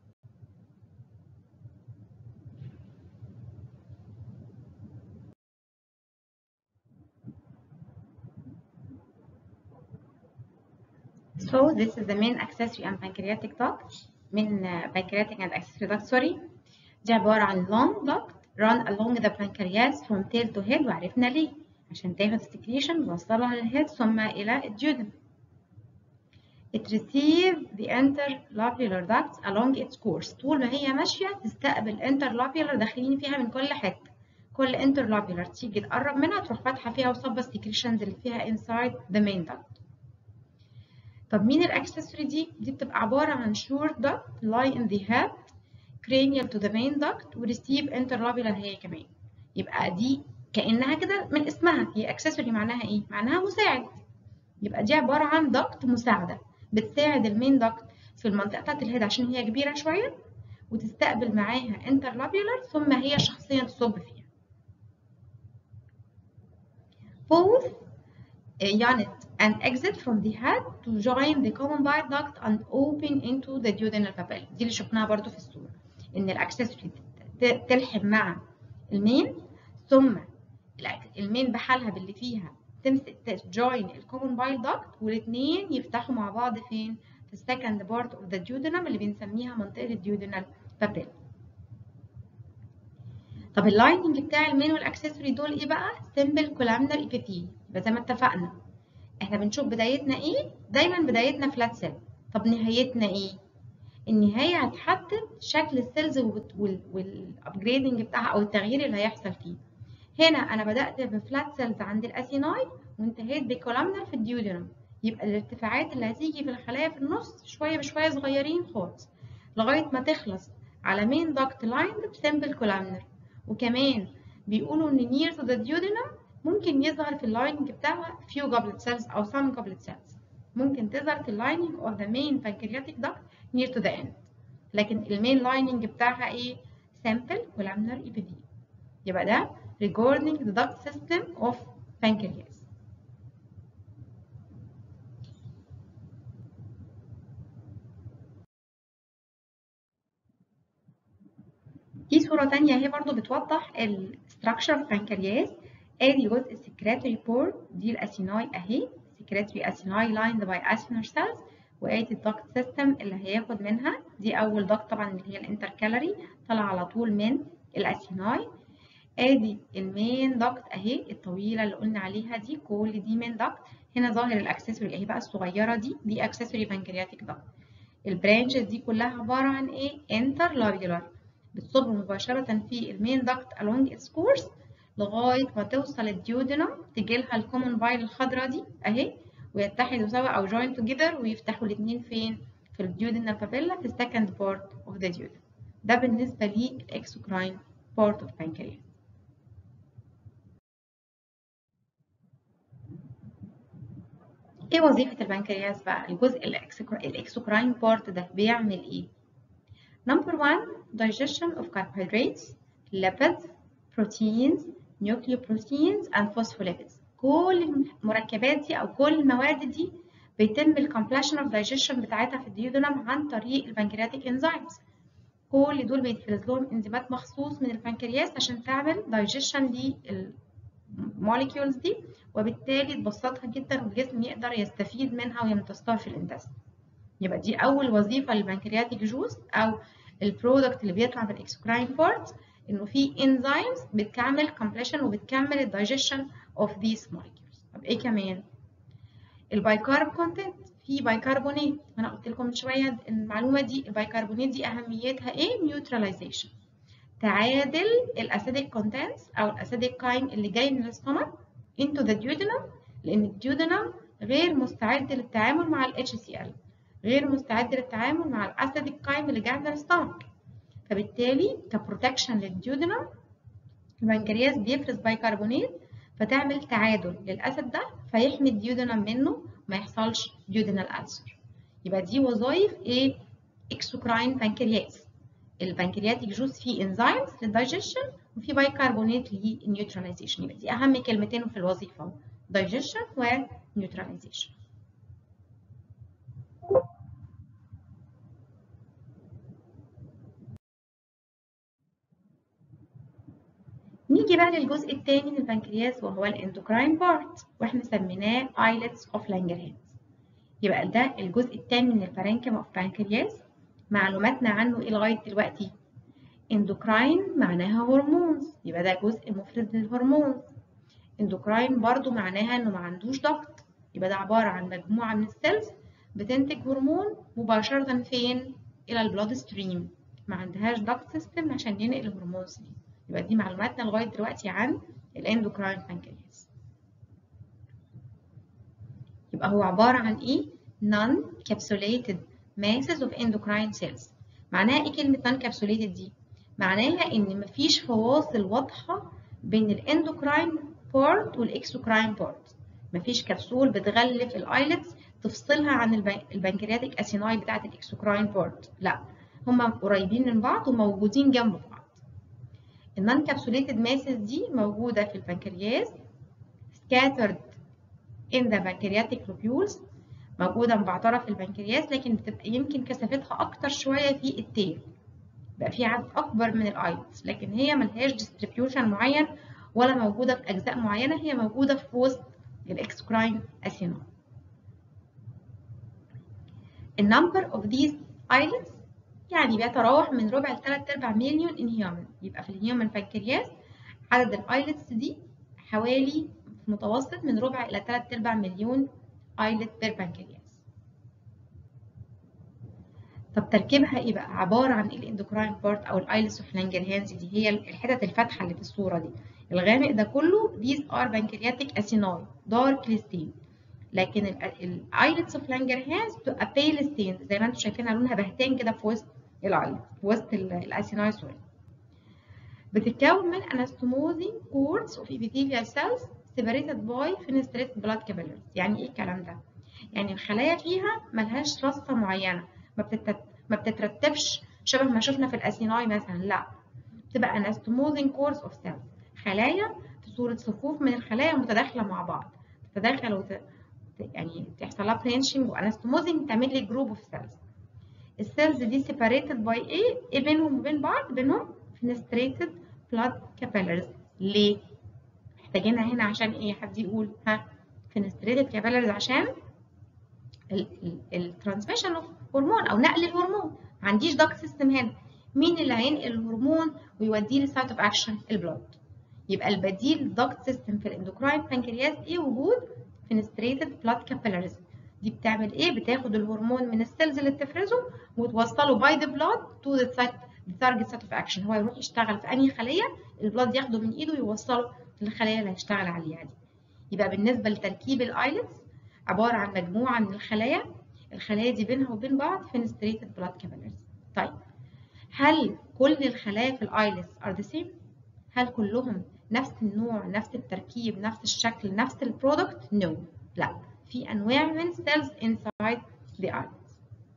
So this is the main accessory and pancreatic duct من uh, pancreatic and accessory duct sorry دي عبارة عن long duct run along the pancreas from tail to head وعرفنا ليه عشان تاخد secretion توصلها للهيد ثم إلى الديودن It receives the interlobular ducts along its course طول ما هي ماشية تستقبل interlobular داخلين فيها من كل حتة كل interlobular تيجي تقرب منها تروح فاتحة فيها وصبة secretions اللي فيها inside the main duct طب مين الاكسسوري دي؟ دي بتبقى عبارة عن short duct lie in the head cranial to the main duct و receive interlobular هي كمان يبقى دي كأنها كده من اسمها هي اكسسوري معناها ايه؟ معناها مساعد يبقى دي عبارة عن duct مساعدة بتساعد المين duct في المنطقة بتاعت الهيد عشان هي كبيرة شوية وتستقبل معاها interlobular ثم هي شخصيا تصب فيها. Both unit and exit from the head to join the common bile duct and open into the duodenal papilla دي اللي شفناها برضو في الصورة ان الاكسسوري تلحم مع المين ثم المين بحالها باللي فيها تمسك تجوين الكومن بايل داكت والاثنين يفتحوا مع بعض فين في السكند بارت اوف ذا duodenum اللي بنسميها منطقة الديودينال بابيلا طب اللايننج بتاع المين والاكسسوري دول ايه بقى سمبل كولامنر ايبيثيل يبقى زي ما اتفقنا احنا بنشوف بدايتنا ايه دايما بدايتنا فلات سيل طب نهايتنا ايه النهايه هتحدد شكل السيلز والابجريدنج بتاعها او التغيير اللي هيحصل فيه هنا انا بدات بفلات سيلز عند الاسيناي وانتهيت بكولامنر في الديودينم يبقى الارتفاعات اللي هتيجي في الخلايا في النص شويه بشويه صغيرين خالص لغايه ما تخلص على مين داكت لاين بسمبل كولامنر وكمان بيقولوا ان نير تو ذا duodenum ممكن يظهر في اللايننج بتاعها few goblet cells أو some goblet cells ممكن تظهر في اللايننج of the main pancreatic duct near to the end لكن المين لايننج بتاعها ايه؟ simple columnar epithelium يبقى ده regarding the duct system of pancreas دي صورة تانية اهي برضو بتوضح ال structure of pancreas ادي جزء السكريتوري بورد دي الاسيناي اهي سكريتوري اسيناي لايند باي اسينر سيلز وادي الدكت سيستم اللي هياخد منها دي اول دكت طبعا اللي هي الانتركالري طالعه على طول من الاسيناي ادي المين دكت اهي الطويله اللي قلنا عليها دي كل دي مين دكت هنا ظاهر الاكسسوري اهي بقى الصغيره دي دي اكسسوري بانكرياتيك دكت البرانشز دي كلها عباره عن ايه انترلابيولار بتصب مباشره في المين دكت along its course لغايه ما توصل الديودينم تجي لها الكومن بايل الخضراء دي اهي ويتحدوا سوا او join together ويفتحوا الاثنين فين في الديودينال بابيلا في السكند بارت اوف ذا duodenum ده بالنسبه للاكسوكراين بارت اوف pancreas ايه وظيفه البنكرياس بقى الجزء الاكسوكراين بارت ده بيعمل ايه نمبر 1 digestion of carbohydrates lipids proteins nucleoproteins and phospholipids كل المركبات دي او كل المواد دي بيتم الكومبليشن اوف دايجيشن بتاعتها في الديودنم عن طريق البنكرياتيك انزيمز كل دول بيتفرز لهم انزيمات مخصوص من البنكرياس عشان تعمل دايجيشن للموليكيولز دي وبالتالي تبسطها جدا والجسم يقدر يستفيد منها ويمتصها في الانتست يبقى دي اول وظيفه للبنكرياتيك جوز او البرودكت اللي بيطلع من الاكسوكراين بارت انه في انزيمز بتكمل كومبليشن وبتكمل الدايجيشن اوف ذيس موليكيولز طب ايه كمان البايكارب كونتنت في بايكربونات انا قلت لكم من شويه المعلومه دي البايكربونات دي اهميتها ايه نيوتراليزيشن تعادل الاسيديك كونتنتس او الاسيديك كاين اللي جاي من الاستومك into the duodenum لان الديودنم غير مستعد للتعامل مع ال HCl غير مستعد للتعامل مع الاسيديك كاين اللي جاي من الاستومك فبالتالي كبروتكشن للديودنم البنكرياس بيفرز بايكربونات فتعمل تعادل للاسيد ده فيحمي الديودنم منه ما يحصلش ديودنال ألسر يبقى دي وظائف ايه اكسوكراين بنكرياس البنكرياتيك جوز فيه انزيمز للدايجيشن وفي بايكربونات للنيوتراليزيشن يبقى دي اهم كلمتين في الوظيفه دايجيشن ونيوتراليزيشن نيجي بقى للجزء الثاني من البنكرياس وهو الاندوكراين بارت واحنا سميناه ايلتس اوف لانجرهانز يبقى ده الجزء الثاني من البارنكيوم اوف بانكرياس معلوماتنا عنه ايه لغايه دلوقتي اندوكراين معناها هرمونز يبقى ده جزء مفرد للهرمونز اندوكراين برضو معناها انه ما عندوش ضغط يبقى ده عباره عن مجموعه من السيلز بتنتج هرمون مباشره فين الى البلاد ستريم ما عندهاش ضغط سيستم عشان ينقل الهرمونز دي يبقى دي معلوماتنا لغايه دلوقتي عن الاندوكراين بانكرياس يبقى هو عباره عن ايه non capsulated masses of endocrine cells معناها ايه كلمه non capsulated دي معناها ان مفيش فواصل واضحه بين الاندوكراين بارت والاكسوكراين بارت مفيش كبسول بتغلف الايلتس تفصلها عن البنكرياتيك اسيناي بتاعت الاكسوكراين بارت لا هما قريبين من بعض وموجودين جنب بعض النون كابسوليتد ماسز دي موجوده في البنكرياس scattered in the pancreatic lobules موجوده مبعتره في البنكرياس لكن بتبقى يمكن كثافتها اكتر شويه في التيل بقى في عدد اكبر من الايلتس لكن هي ملهاش ديستريبيوشن معين ولا موجوده في اجزاء معينه هي موجوده في وسط الاكسكراين اسينوم النمبر اوف ذيس ايلتس يعني بيتراوح من ربع لثلاث ارباع مليون ان هيومن يبقى في الهيومن بانكرياس عدد الايلتس دي حوالي متوسط من ربع الى ثلاث ارباع مليون ايلت بير بانكرياس طب تركيبها ايه بقى عباره عن الاندوكراين بارت او الايلتس اوف لانجرهانز دي هي الحتت الفاتحه اللي في الصوره دي الغامق ده كله these are pancreatic acini dark stained لكن الايلتس اوف لانجرهانز بتبقى pale stained زي ما انتم شايفينها لونها بهتان كده في وسط الايلت في وسط الاسيناي سوري بتتكون من anastomosing cords of epithelial cells separated by fenestrated blood capillaries يعني ايه الكلام ده يعني الخلايا فيها ملهاش رصه معينه ما, بتتت... ما بتترتبش شبه ما شفنا في الاسيناي مثلا لا بتبقى anastomosing cords of cells خلايا في صورة صفوف من الخلايا متداخلة مع بعض تتداخل وت... يعني تحصل لها برينشنج وانستموزنج تعمل لي جروب اوف سيلز السيلز دي سيباريتد باي ايه؟ ايه بينهم وبين بعض؟ بينهم فينستريتد بلاد كابيلرز ليه؟ محتاجينها هنا عشان ايه؟ حد يقول ها فينستريتد كابيلرز عشان الترانسميشن اوف هرمون او نقل الهرمون ما عنديش داكت سيستم هنا مين اللي هينقل الهرمون ويوديه للسايت اوف اكشن البلاد يبقى البديل داكت سيستم في الاندوكراين بانكرياس ايه وجود فينستريتد بلاد كابيلاريز دي بتعمل ايه بتاخد الهرمون من السيلز اللي بتفرزه وتوصله باي ذا بلاد تو ذا سايت تارجت سايت اوف اكشن هو يروح يشتغل في انهي خليه البلاد ياخده من ايده ويوصله للخليه اللي هيشتغل عليها دي يبقى بالنسبه لتركيب الايلتس عباره عن مجموعه من الخلايا الخلايا دي بينها وبين بعض فينستريتد بلاد كابيلاريز طيب هل كل الخلايا في الايلتس ار ذا سيم هل كلهم نفس النوع نفس التركيب نفس الشكل نفس البرودكت نو no. لا في انواع من cells inside the islets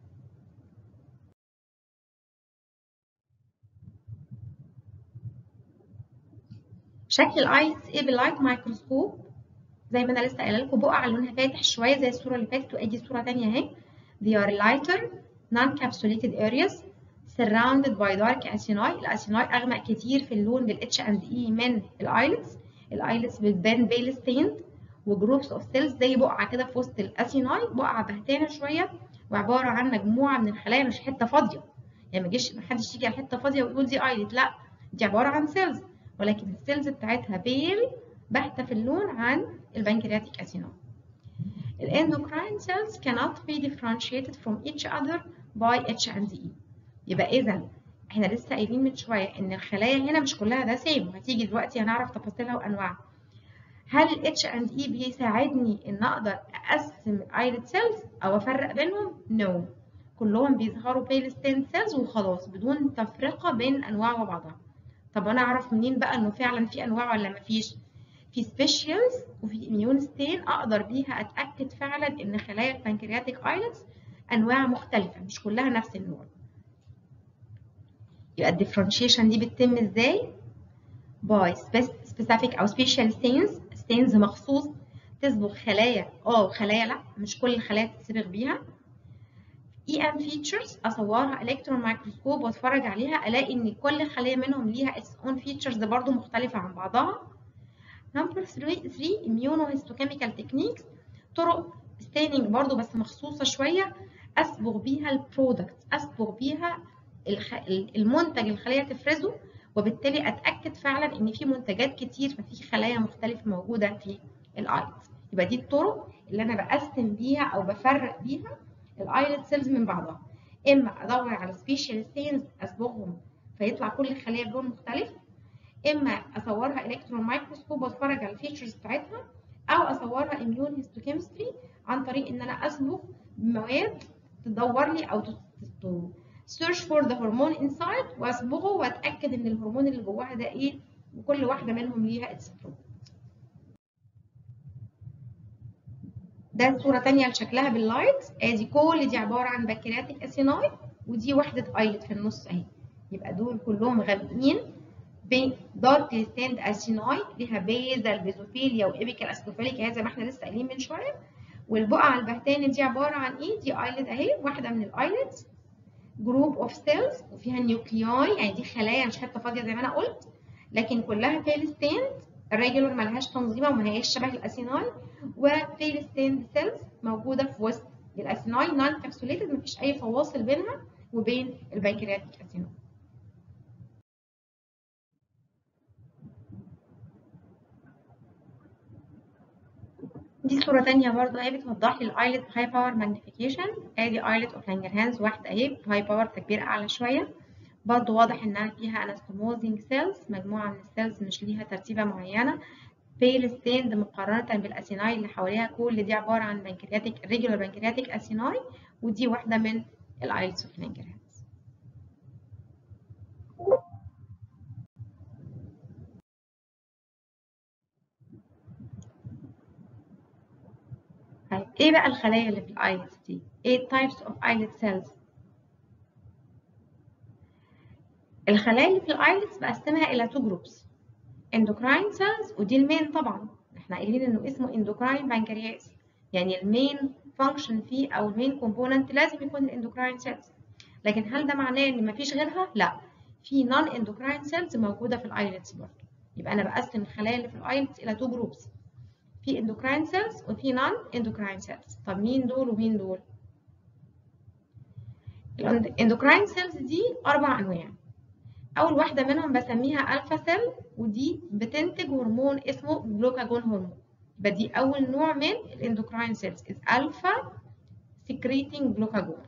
شكل الايس ايه باللايت مايكروسكوب زي ما انا لسه قايله لكم بقع لونها فاتح شويه زي الصوره اللي فاتت وادي صوره ثانيه اهي they are lighter non-capsulated areas surrounded by dark acini الاسيناي اغمق كتير في اللون بالاتش اند اي من الايلتس الايلتس بتبان بيل ستيند وجروبس اوف سيلز زي بقعه كده في وسط الاسيناي بقعه بهتانه شويه وعباره عن مجموعه من الخلايا مش حته فاضيه يعني ما يجيش ما حدش يجي على حته فاضيه ويقول دي ايلت لا دي عباره عن سيلز ولكن السيلز بتاعتها بيل باهته في اللون عن البنكرياتيك اسيناي الاندوكراين cells cannot be differentiated from each other by H and E يبقى اذا احنا لسه قايلين من شويه ان الخلايا هنا مش كلها ده سيم وهتيجي دلوقتي هنعرف تفاصيلها وانواعها هل ال H and E بيساعدني ان اقدر اقسم الايلت سيلز او افرق بينهم نو no. كلهم بيظهروا بيل ستين سيلز وخلاص بدون تفرقه بين انواع وبعضها طب انا اعرف منين بقى انه فعلا في انواع ولا مفيش في سبيشالز وفي اميون ستين اقدر بيها اتاكد فعلا ان خلايا البنكرياتيك ايلتس انواع مختلفه مش كلها نفس النوع يبقى الديفرنشيشن دي بتتم ازاي باي سبيسيفيك او سبيشال ستينز ستينز مخصوص تصبغ خلايا اه وخلايا لا مش كل الخلايا تتصبغ بيها اي ام فيتشرز اصورها الكترون مايكروسكوب واتفرج عليها الاقي ان كل خليه منهم ليها اتس اون فيتشرز برضو مختلفه عن بعضها نمبر 3 3 immunohistochemical تكنيكس طرق ستيننج برضو بس مخصوصه شويه اصبغ بيها البرودكت اصبغ بيها الخ... المنتج الخليه تفرزه وبالتالي اتاكد فعلا ان في منتجات كتير ففي خلايا مختلفه موجوده في الايلتس يبقى دي الطرق اللي انا بقسم بيها او بفرق بيها الايلت سيلز من بعضها اما ادور على سبيشال ستينز اصبغهم فيطلع كل خليه بلون مختلف اما اصورها الكترون مايكروسكوب واتفرج على الفيتشرز بتاعتها او اصورها اميون هيستوكيمستري عن طريق ان انا اصبغ بمواد تدور لي او سيرش فور ذا هرمون انسايد واصبغه واتاكد ان الهرمون اللي جواها ده ايه وكل واحده منهم ليها اتس ده صورة تانية لشكلها باللايت ادي كل دي عبارة عن بكتيرياتيك اسيناي ودي وحدة ايلت في النص اهي يبقى دول كلهم غامقين دارك ستاند اسيناي ليها بيزل بيزوفيليا وابيكال اسكوفيليك زي ما احنا لسه قايلين من شوية والبقعة البهتانة دي عبارة عن ايه؟ دي ايلت اهي واحدة من الايلتس جروب اوف سيلز وفيها نيوكلياي يعني دي خلايا مش حتة فاضية زي ما انا قلت لكن كلها بيل ستاند الريجولر ملهاش تنظيمه وما هياش شبه الاسيناي وبيل ستاند سيلز موجوده في وسط الاسيناي نون كابسوليتد مفيش اي فواصل بينها وبين البنكرياتيك اسيناي دي صورة تانية برضه اهي بتوضح لي الايلت هاي باور ماجنيفيكيشن ادي ايلت اوف لانجرهانز واحدة اهي هاي باور تكبير اعلى شوية برضه واضح انها فيها انستموزنج سيلز مجموعة من السيلز مش ليها ترتيبة معينة بيل ستيند مقارنة بالاسيناي اللي حواليها كل دي عبارة عن بنكرياتيك ريجولار بنكرياتيك اسيناي ودي واحدة من الايلتس اوف لانجرهانز طيب ايه بقى الخلايا اللي في الايلتس دي؟ ايه types of islet cells؟ الخلايا اللي في الايلتس بقسمها الى تو جروبس endocrine cells ودي المين طبعا احنا قايلين انه اسمه endocrine pancreas يعني المين فانكشن فيه او المين كومبوننت لازم يكون الاندوكراين سيلز لكن هل ده معناه ان مفيش غيرها؟ لا في نون اندوكراين سيلز موجوده في الايلتس برضه يبقى انا بقسم الخلايا اللي في الايلتس الى تو جروبس في اندوكراين سيلز وفي نون اندوكراين سيلز طب مين دول ومين دول؟ الاندوكراين سيلز دي اربع انواع اول واحده منهم بسميها الفا سيل ودي بتنتج هرمون اسمه جلوكاجون هرمون يبقى دي اول نوع من الاندوكراين سيلز الفا سكريتنج جلوكاجون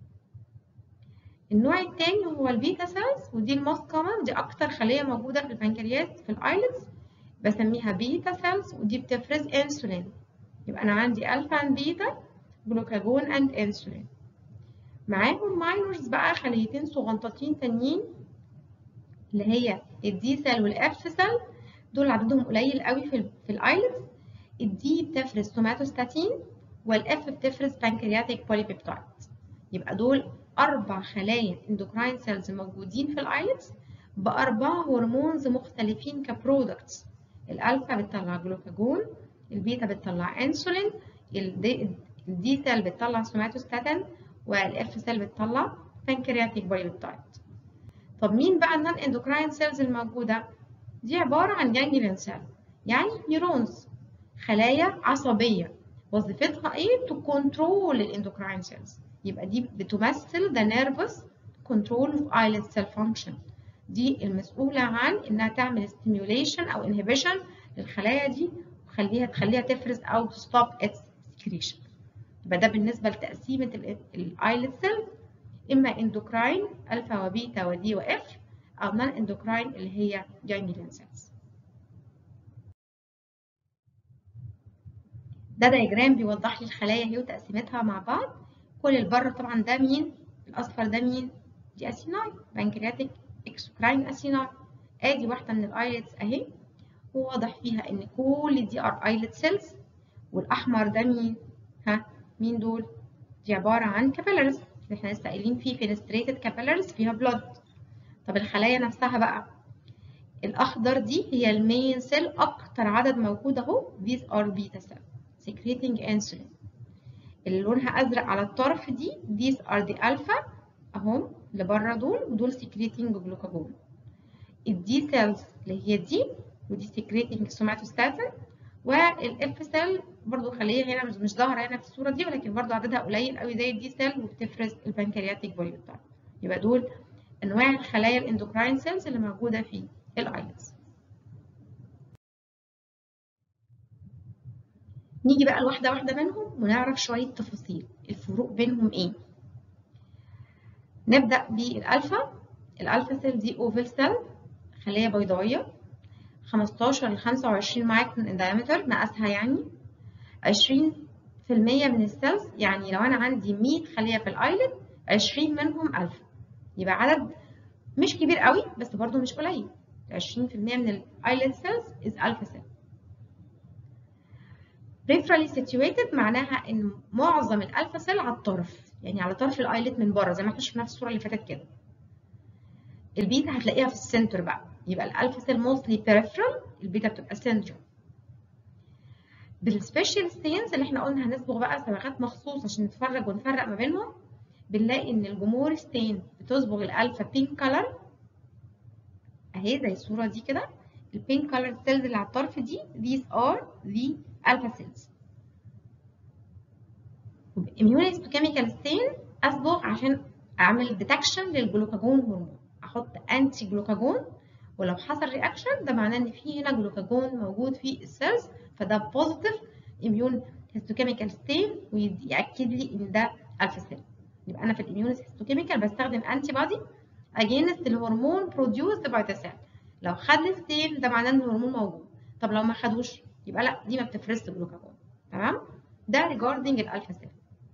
النوع الثاني هو البيتا سيلز ودي الموست كومن دي اكتر خليه موجوده في البنكرياس في الايلتس بسميها بيتا سيلز ودي بتفرز انسولين يبقى انا عندي الفا اند بيتا جلوكاجون اند انسولين معاهم ماينورز بقى خليتين صغنطاطين تانيين اللي هي الدي سيل والاف سيل دول عددهم قليل قوي في في الايلتس الدي بتفرز سوماتوستاتين والاف بتفرز بانكرياتيك بوليبيبتايد يبقى دول اربع خلايا اندوكراين سيلز موجودين في الايلتس باربع هرمونز مختلفين كبرودكتس الالفا بتطلع جلوكاجون البيتا بتطلع انسولين الدي سيل بتطلع سوماتوستاتين والاف سيل بتطلع بانكرياتيك بوليبيبتايد طب مين بقى النون اندوكراين سيلز الموجوده دي عباره عن جانجليون سيل يعني نيورونز خلايا عصبيه وظيفتها ايه تو كنترول الاندوكراين سيلز يبقى دي بتمثل the nervous control of islet cell function دي المسؤولة عن إنها تعمل stimulation أو inhibition للخلايا دي وخليها تخليها تفرز أو stop its secretion يبقى ده بالنسبة لتقسيمة الايلت سيل إما اندوكراين ألفا وبيتا ودي وإف أو نون اندوكراين اللي هي جانجليون سيلز ده دايجرام بيوضح لي الخلايا هي وتقسيمتها مع بعض كل البر طبعا ده مين الاصفر ده مين دي اسيناي بنكرياتيك اكسوكراين اسيناي ادي واحده من الايلتس اهي وواضح فيها ان كل دي ار ايلت سيلز والاحمر ده مين ها مين دول دي عباره عن كابيلاريز اللي احنا لسه قايلين فيه فينستريتد كابيلاريز فيها بلود طب الخلايا نفسها بقى الاخضر دي هي المين سيل اكتر عدد موجود اهو these are beta cell secreting insulin اللي لونها ازرق على الطرف دي these are the alpha اهم اللي بره دول ودول secreting جلوكاجون الدي سيلز اللي هي دي ودي secreting سوماتوستاتين والاف سيل برضو خليه هنا مش مش ظاهره هنا في الصوره دي ولكن برضو عددها قليل قوي زي الدي سيل وبتفرز البنكرياتيك فوليوتايب يبقى دول انواع الخلايا الاندوكراين سيلز اللي موجوده في الايلتس نيجي بقى لواحده واحده منهم ونعرف شويه تفاصيل الفروق بينهم ايه نبدا بالالفا الالفا سيل دي اوفل سيل خليه بيضاويه 15 ل 25 مايكرون ان diameter مقاسها يعني 20% من السيلز يعني لو انا عندي 100 خليه في الايلت 20 منهم الفا يبقى عدد مش كبير قوي بس برضو مش قليل 20% من الايلت سيلز از الفا سيل peripherally situated معناها ان معظم الالفا سيل على الطرف يعني على طرف الايلت من بره زي ما احنا شفنا في الصوره اللي فاتت كده البيتا هتلاقيها في السنتر بقى يبقى الالفا سيل موستلي peripheral البيتا بتبقى سنترال بالسبيشال ستينز اللي احنا قلنا هنصبغ بقى صبغات مخصوص عشان نتفرج ونفرق ما بينهم بنلاقي ان الجمهور ستين بتصبغ الالفا بينك كلر اهي زي الصوره دي كده البينك كلر سيلز اللي على الطرف دي these are the alpha cells immunohistochemical stain اصبغ عشان اعمل ديتكشن للجلوكاجون هرمون احط انتي جلوكاجون ولو حصل رياكشن ده معناه ان في هنا جلوكاجون موجود في السيلز فده بوزيتيف اميون هيستوكيميكال ستين ويأكد لي ان ده الفا سيل يبقى انا في الاميون هيستوكيميكال بستخدم انتي بودي اجينست الهرمون بروديوسد باي ذا سيل لو خد الستين ده معناه ان الهرمون موجود طب لو ما خدوش يبقى لا دي ما بتفرزش جلوكاجون تمام ده ريجاردنج الالفا سيل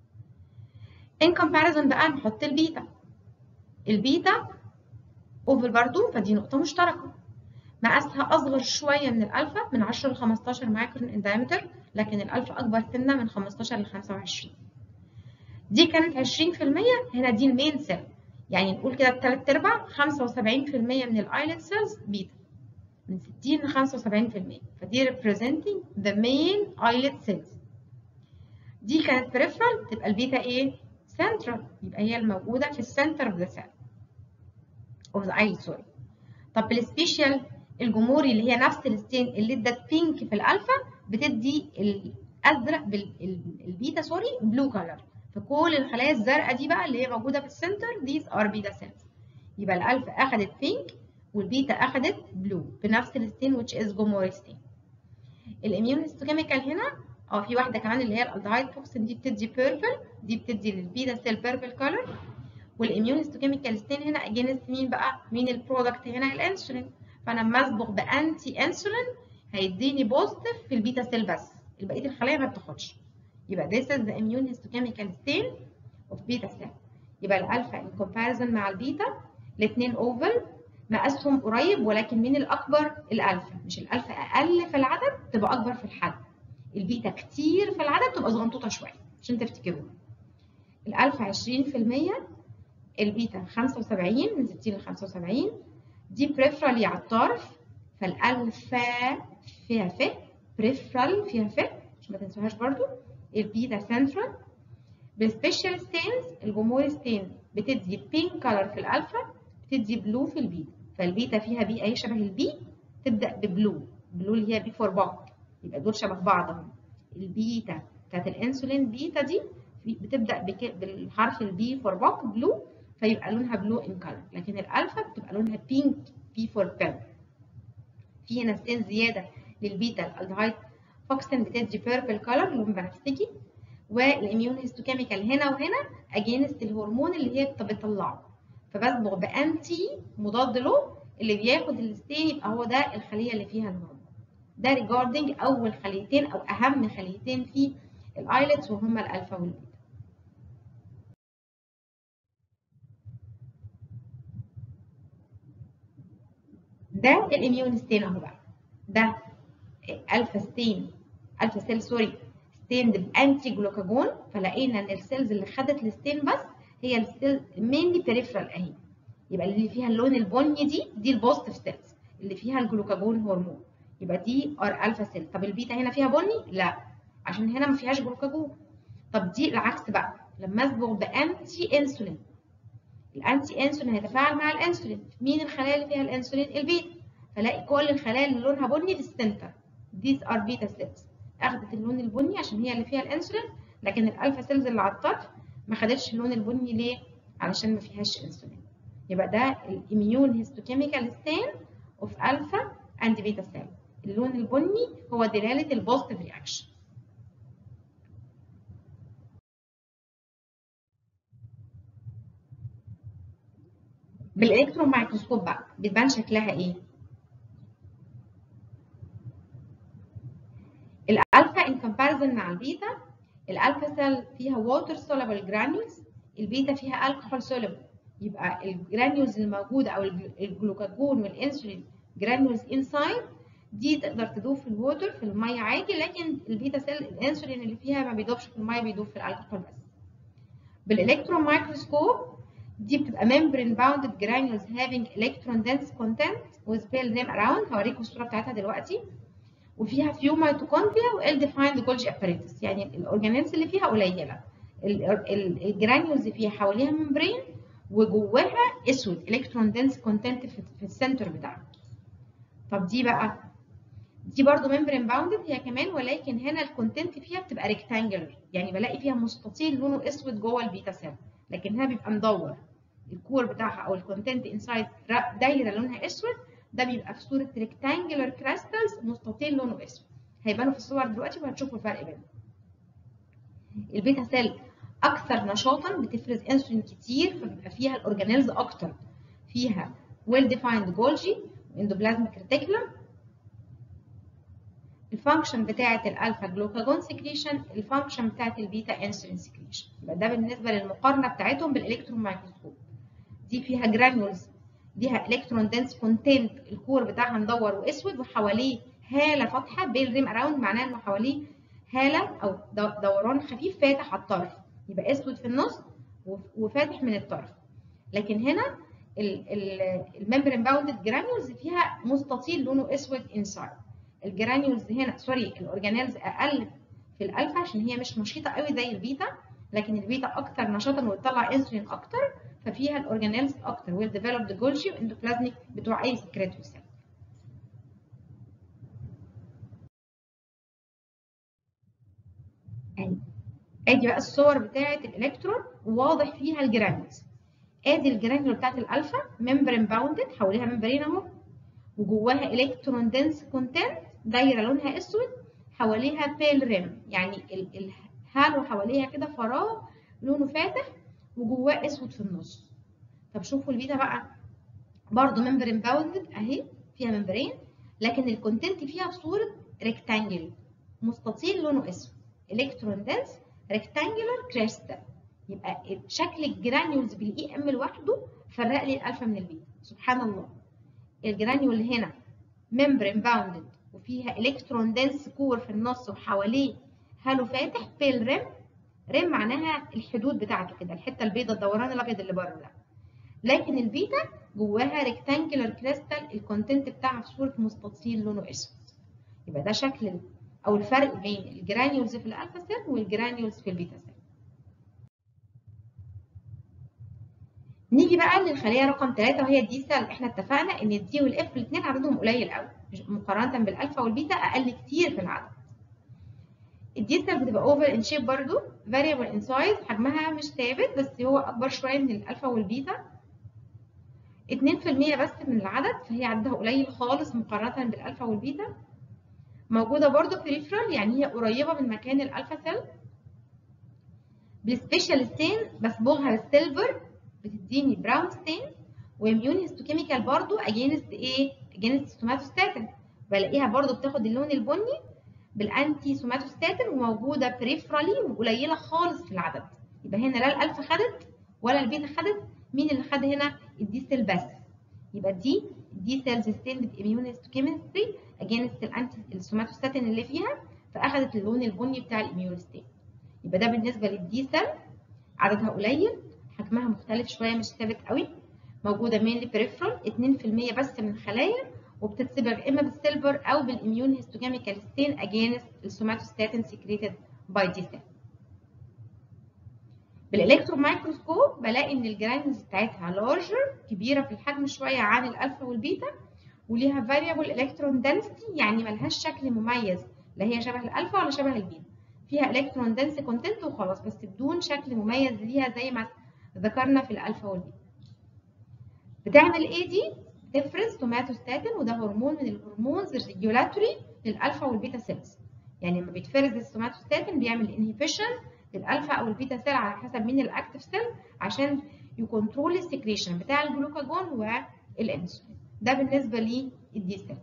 ان كومباريزون بقى نحط البيتا البيتا اوفل برضو فدي نقطه مشتركه مقاسها اصغر شويه من الالفا من 10 ل 15 مايكرون ان diameter لكن الالفا اكبر سنه من 15 ل 25 دي كانت 20% هنا دي المين سيل يعني نقول كده الثلاث ارباع 75% من الايلت سيلز بيتا من 60 ل 75% فدي representing the main eyelid cells دي كانت peripheral تبقى البيتا ايه central يبقى هي الموجوده في السنتر اوف ذا سيل اوف ذا eyelid سوري طب السبيشال الجمهوري اللي هي نفس الستين اللي ادت بينك في الالفا بتدي الازرق بالبيتا سوري بلو كلر فكل الخلايا الزرقاء دي بقى اللي هي موجوده في السنتر these are beta cells يبقى الالفا اخذت بينك والبيتا اخذت بلو بنفس الستين which is جمهوري ستين الاميون هيستوكيميكال هنا اه في واحده كمان اللي هي الالدهايد توكسين دي بتدي بيربل دي بتدي للبيتا سيل بيربل كلر والاميون هيستوكيميكال ستين هنا اجينست مين بقى مين البرودكت هنا الانسولين فانا لما اصبغ بانتي انسولين هيديني بوزيتيف في البيتا سيل بس بقيه الخلايا ما بتاخدش يبقى this is the immune histochemical stain of beta cell يبقى الالفا in comparison مع البيتا الاثنين اوفل مقاسهم قريب ولكن مين الاكبر الالفا مش الالفا اقل في العدد تبقى اكبر في الحجم البيتا كتير في العدد تبقى صغنطوطه شويه عشان تفتكروا الالفا 20% البيتا 75 من 60 ل 75 دي بريفرالي على الطرف فالالفا فيها ف بريفرال فيها ف عشان ما تنسوهاش برضو البيتا سنترال بالسبيشال ستينز الجمهور ستين بتدي بينك كلر في الالفا بتدي بلو في البيتا فالبيتا فيها بي اي شبه البي تبدا ببلو بلو اللي هي بي فور بعض يبقى دول شبه بعض اهو البيتا بتاعت الانسولين بيتا دي بتبدا بالحرف البي فور باك بلو فيبقى لونها بلو ان كلر لكن الالفا بتبقى لونها بينك بي فور بيل في هنا ستين زياده للبيتا الالدهايد فوكسين بتدي بيربل كلر لون بنفسجي والاميون هيستوكيميكال هنا وهنا اجينست الهرمون اللي هي بتطلعه فبصبغ بانتي مضاد له اللي بياخد الستين يبقى هو ده الخليه اللي فيها الهرمون ده ريجاردنج اول خليتين او اهم خليتين في الايلتس وهما الالفا والبيتا ده الاميون ستين اهو بقى ده الفا ستين الفا سيل سوري ستيند بانتي جلوكاجون فلقينا ان السيلز اللي خدت الستين بس هي السيل مينلي بريفرال اهي يبقى اللي فيها اللون البني دي دي البوزيتيف سيلز اللي فيها الجلوكاجون هرمون يبقى دي ار الفا سيل طب البيتا هنا فيها بني لا عشان هنا ما فيهاش جلوكاجون طب دي العكس بقى لما اصبغ بانتي انسولين الانتي انسولين هيتفاعل مع الانسولين مين الخلايا اللي فيها الانسولين البيتا فلاقي كل الخلايا اللي لونها بني في السنتر these are beta cells اخدت اللون البني عشان هي اللي فيها الانسولين لكن الالفا سيلز اللي على الطرف ما خدتش اللون البني ليه علشان ما فيهاش انسولين يبقى ده الاميون هيستوكيميكال ستين اوف الفا اند بيتا سيل اللون البني هو دلاله البوزيتيف رياكشن بالالكترون مايكروسكوب بقى بتبان شكلها ايه الالفا ان كومباريزون مع البيتا الالفا سيل فيها ووتر soluble جرانيولز البيتا فيها الكحول soluble يبقى الجرانيولز الموجوده او الجلوكاجون والانسولين جرانيولز انسايد دي تقدر تدوب في الووتر في الميه عادي لكن البيتا سيل الانسولين اللي فيها ما بيدوبش في الميه بيدوب في الالكحول بس بالالكترون مايكروسكوب دي بتبقى membrane bounded granules having electron dense content with pale rim around هوريكم الصوره بتاعتها دلوقتي وفيها few mitochondria و well defined Golgi apparatus يعني الاورجانيلز اللي فيها قليله الجرانيولز فيها حواليها ممبرين وجواها اسود الكترون دنس كونتنت في السنتر بتاعها طب دي بقى دي برضو ممبرين باوندد هي كمان ولكن هنا الكونتنت فيها بتبقى ريكتانجلر يعني بلاقي فيها مستطيل لونه اسود جوه البيتا سيل لكن هنا بيبقى مدور الكور بتاعها او الكونتنت انسايد دايره لونها اسود ده بيبقى في صوره ريكتانجلر كراستلز مستطيل لونه اسود هيبانوا في الصور دلوقتي وهتشوفوا الفرق بينهم البيتا سيل اكثر نشاطا بتفرز انسولين كتير فبيبقى فيها الاورجانيلز اكتر فيها ويل ديفايند جولجي واندوبلازميك ريتيكولم الفانكشن بتاعه الالفا جلوكاجون سكريشن الفانكشن بتاعه البيتا انسولين سكريشن يبقى ده بالنسبه للمقارنه بتاعتهم بالالكترون مايكروسكوب دي فيها جرانيولز ليها الكترون دنس كونتنت الكور بتاعها مدور واسود وحواليه هاله فاتحه بين ريم اراوند معناه انه حواليه هاله او دوران خفيف فاتح على الطرف يبقى اسود في النص وفاتح من الطرف لكن هنا الممبرين باوندد جرانيولز فيها مستطيل لونه اسود انسايد الجرانيولز هنا سوري الاورجانيلز اقل في الالفا عشان هي مش نشيطه قوي زي البيتا لكن البيتا اكتر نشاطا وبتطلع انسولين اكتر ففيها الاورجانيلز اكتر ويل ديفلوبد جولجي واندوبلازميك بتوع اي سكريتوري سيل ادي بقى الصور بتاعه الالكترون واضح فيها الجرانيولز ادي الجرانيول بتاعه الالفا ممبرين باوندد حواليها ممبرين اهو وجواها الكترون دنس كونتنت دايره لونها اسود حواليها بيل ريم يعني الهالو حواليها كده فراغ لونه فاتح وجواه اسود في النص طب شوفوا البيتا بقى برضو ممبرين باوندد اهي فيها ممبرين لكن الكونتنت فيها في صوره ريكتانجل مستطيل لونه اسود الكترون دنس ريكتانجلر كريستال يبقى شكل الجرانيولز بالاي ام لوحده فرق لي الالفا من البيتا سبحان الله الجرانيول هنا ممبرين باوندد وفيها الكترون دنس كور في النص وحواليه هالو فاتح بيل ريم ريم معناها الحدود بتاعته كده الحته البيضاء الدوران الابيض اللي بره ده لكن البيتا جواها ريكتانجلر كريستال الكونتنت بتاعها في صوره مستطيل لونه اسود يبقى ده شكل او الفرق بين الجرانيولز في الالفا سيل والجرانيولز في البيتا سيل نيجي بقى للخليه رقم 3 وهي الدي سيل احنا اتفقنا ان الدي والاف الاثنين عددهم قليل قوي مقارنه بالالفا والبيتا اقل كتير في العدد الدي سيل بتبقى اوفر ان شيب برضو فاريبل ان سايز حجمها مش ثابت بس هو اكبر شويه من الالفا والبيتا 2% بس من العدد فهي عددها قليل خالص مقارنه بالالفا والبيتا موجوده برضو بريفرال يعني هي قريبه من مكان الالفا سيل بالسبيشال ستين بصبغها بالسيلفر بتديني براون ستين واميون هيستوكيميكال برضو اجينست ايه اجينست سوماتوستاتين بلاقيها برضو بتاخد اللون البني بالانتي سوماتوستاتين وموجوده بريفرالي وقليله خالص في العدد يبقى هنا لا الالفا خدت ولا البيتا خدت مين اللي خد هنا الدي سيل بس يبقى دي دي سيلز ستيند باميون هيستوكيمستري اجينست الانتي السوماتوستاتين اللي فيها فاخدت اللون البني بتاع الاميون ستين يبقى ده بالنسبه للدي سيل عددها قليل حجمها مختلف شويه مش ثابت قوي موجوده مينلي بريفرال 2% بس من الخلايا وبتتصبغ اما بالسيلفر او بالاميون هيستوكيميكال ستين اجينست السوماتوستاتين سكريتد باي دي سيل بالالكترون مايكروسكوب بلاقي ان الجرانيولز بتاعتها لارجر كبيره في الحجم شويه عن الالفا والبيتا وليها فاريبل الكترون density يعني ملهاش شكل مميز لا هي شبه الالفا ولا شبه البيتا فيها الكترون دنس كونتنت وخلاص بس بدون شكل مميز ليها زي ما ذكرنا في الالفا والبيتا بتعمل ايه دي تفرز سوماتوستاتين وده هرمون من الهرمونز الريجولاتوري للالفا والبيتا سيلز يعني لما بيتفرز السوماتوستاتين بيعمل انهيبيشن للالفا او البيتا سيل على حسب مين الاكتف سيل عشان يكنترول السكريشن بتاع الجلوكاجون والانسولين ده بالنسبه للدي سيل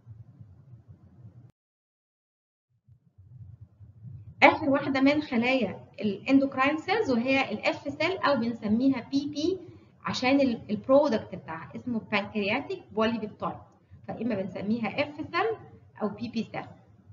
اخر واحده من خلايا الاندوكراين سيلز وهي الاف سيل او بنسميها بي بي عشان البرودكت بتاعها اسمه بانكرياتيك بولي بيبتايد فاما بنسميها اف سيل او بي بي سيل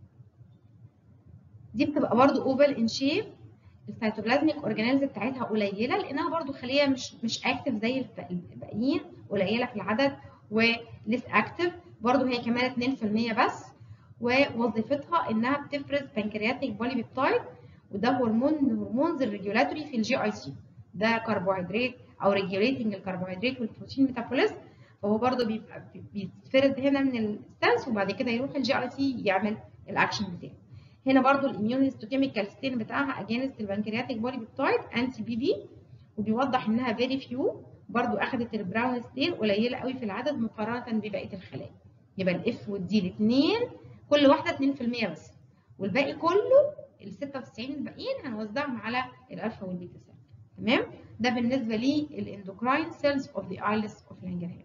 دي بتبقى برضو اوفال ان شيب السيتوبلازميك اورجانيلز بتاعتها قليله لانها برضو خليه مش مش اكتف زي الباقيين قليله في العدد وليس اكتف برضو هي كمان 2% بس ووظيفتها انها بتفرز بنكرياتيك بولي بيبتايد وده هرمون من الهرمونز الريجولاتوري في الجي اي سي ده كربوهيدرات او ريجوليتنج الكربوهيدرات والبروتين ميتابوليزم فهو برضو بيبقى بيتفرز هنا من السيلز وبعد كده يروح الجي اي سي يعمل الاكشن بتاعه هنا برضو الاميون هيستوكيميكال ستين بتاعها اجينست البنكرياتيك بولي بيبتايد انتي بي بي وبيوضح انها فيري فيو برضو اخذت البراون ستين قليله قوي في العدد مقارنه ببقيه الخلايا يبقى الاف والدي الاثنين كل واحده 2% بس والباقي كله ال 96 الباقيين هنوزعهم على الالفا والبيتا سيل تمام ده بالنسبه للاندوكراين سيلز اوف ذا ايلس اوف لانجرهام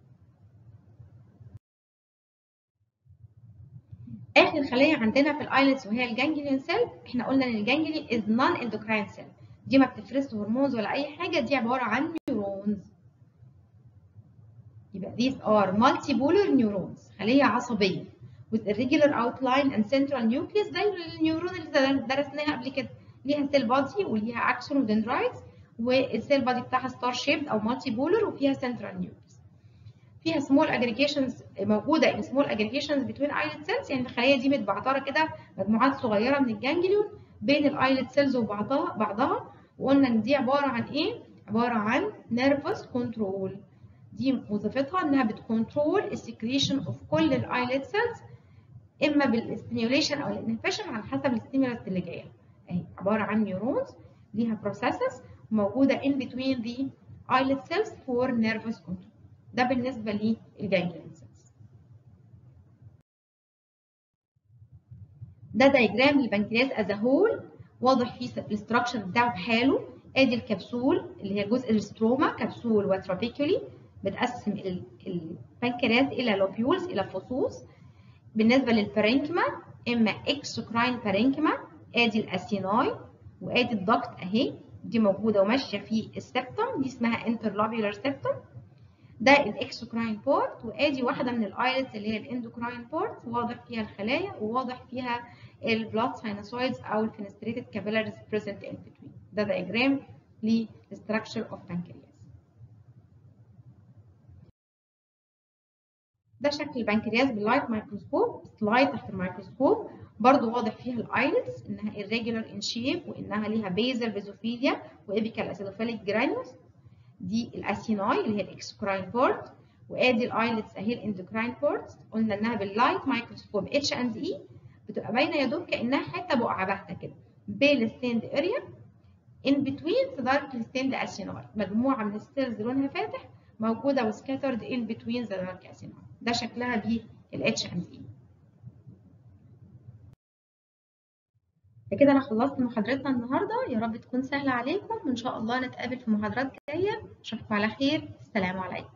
اخر خليه عندنا في الايلتس وهي الجانجليون سيل احنا قلنا ان الجانجليون از نون اندوكراين سيل دي ما بتفرزش هرمونز ولا اي حاجه دي عباره عن نيورونز يبقى these are multipolar neurons خليه عصبيه with irregular outline and central nucleus زي النيورون اللي درسناها قبل كده ليها سيل بادي وليها اكسون ودندرايتس والسيل بادي بتاعها ستار شيبد او مالتي بولر وفيها سنترال نيوكليس فيها سمول اجريجيشنز موجوده ان سمول اجريجيشنز بين ايلت سيلز يعني الخلايا دي متبعتره كده مجموعات صغيره من الجانجليون بين الايلت سيلز وبعضها بعضها وقلنا ان دي عباره عن ايه عباره عن نيرفس كنترول دي وظيفتها انها بتكنترول السكريشن اوف كل الايلت سيلز اما بالستيميوليشن او الانفيشن على حسب الستيمولس اللي جايه اهي عباره عن نيورونز ليها بروسيسز موجوده in between the eyelid cells for nervous control ده بالنسبه للجانجليون سيلز ده دايجرام للبنكرياس از هول واضح فيه الاستراكشر بتاعه بحاله ادي الكبسول اللي هي جزء الاستروما كبسول وترابيكولي بتقسم البنكرياس الى لوبيولز الى فصوص بالنسبه للبارينكما اما اكسوكراين بارينكما ادي الاسيناي وادي الضغط اهي دي موجوده وماشيه في السبتم دي اسمها انترلوبيولار سبتم ده الاكسوكراين بورت وادي واحده من الايلتس اللي هي الاندوكراين بورت واضح فيها الخلايا وواضح فيها البلاد ساينوسويدز او الفينستريتد كابيلاريز بريزنت ان بتوين ده دايجرام للستراكشر اوف بانكرياس ده شكل البنكرياس باللايت مايكروسكوب سلايد تحت الميكروسكوب برضو واضح فيها الايلتس انها irregular in shape وانها ليها بيزل بيزوفيليا وابيكال اسيدوفيليك جرانيوس دي الاسيناي اللي هي الاكسكراين بورت وادي الايلتس اهي الاندوكراين بورت قلنا انها باللايت مايكروسكوب اتش اند اي بتبقى باينه يا دوب كانها حته بقعه باهته كده بين الستيند اريا in between the dark stained asinoid مجموعه من السيلز لونها فاتح موجوده وسكاترد in between the dark asinoid ده شكلها بالاتش اند اي بكده انا خلصت محاضرتنا النهارده يا رب تكون سهله عليكم وان شاء الله نتقابل في محاضرات جايه اشوفكم على خير السلام عليكم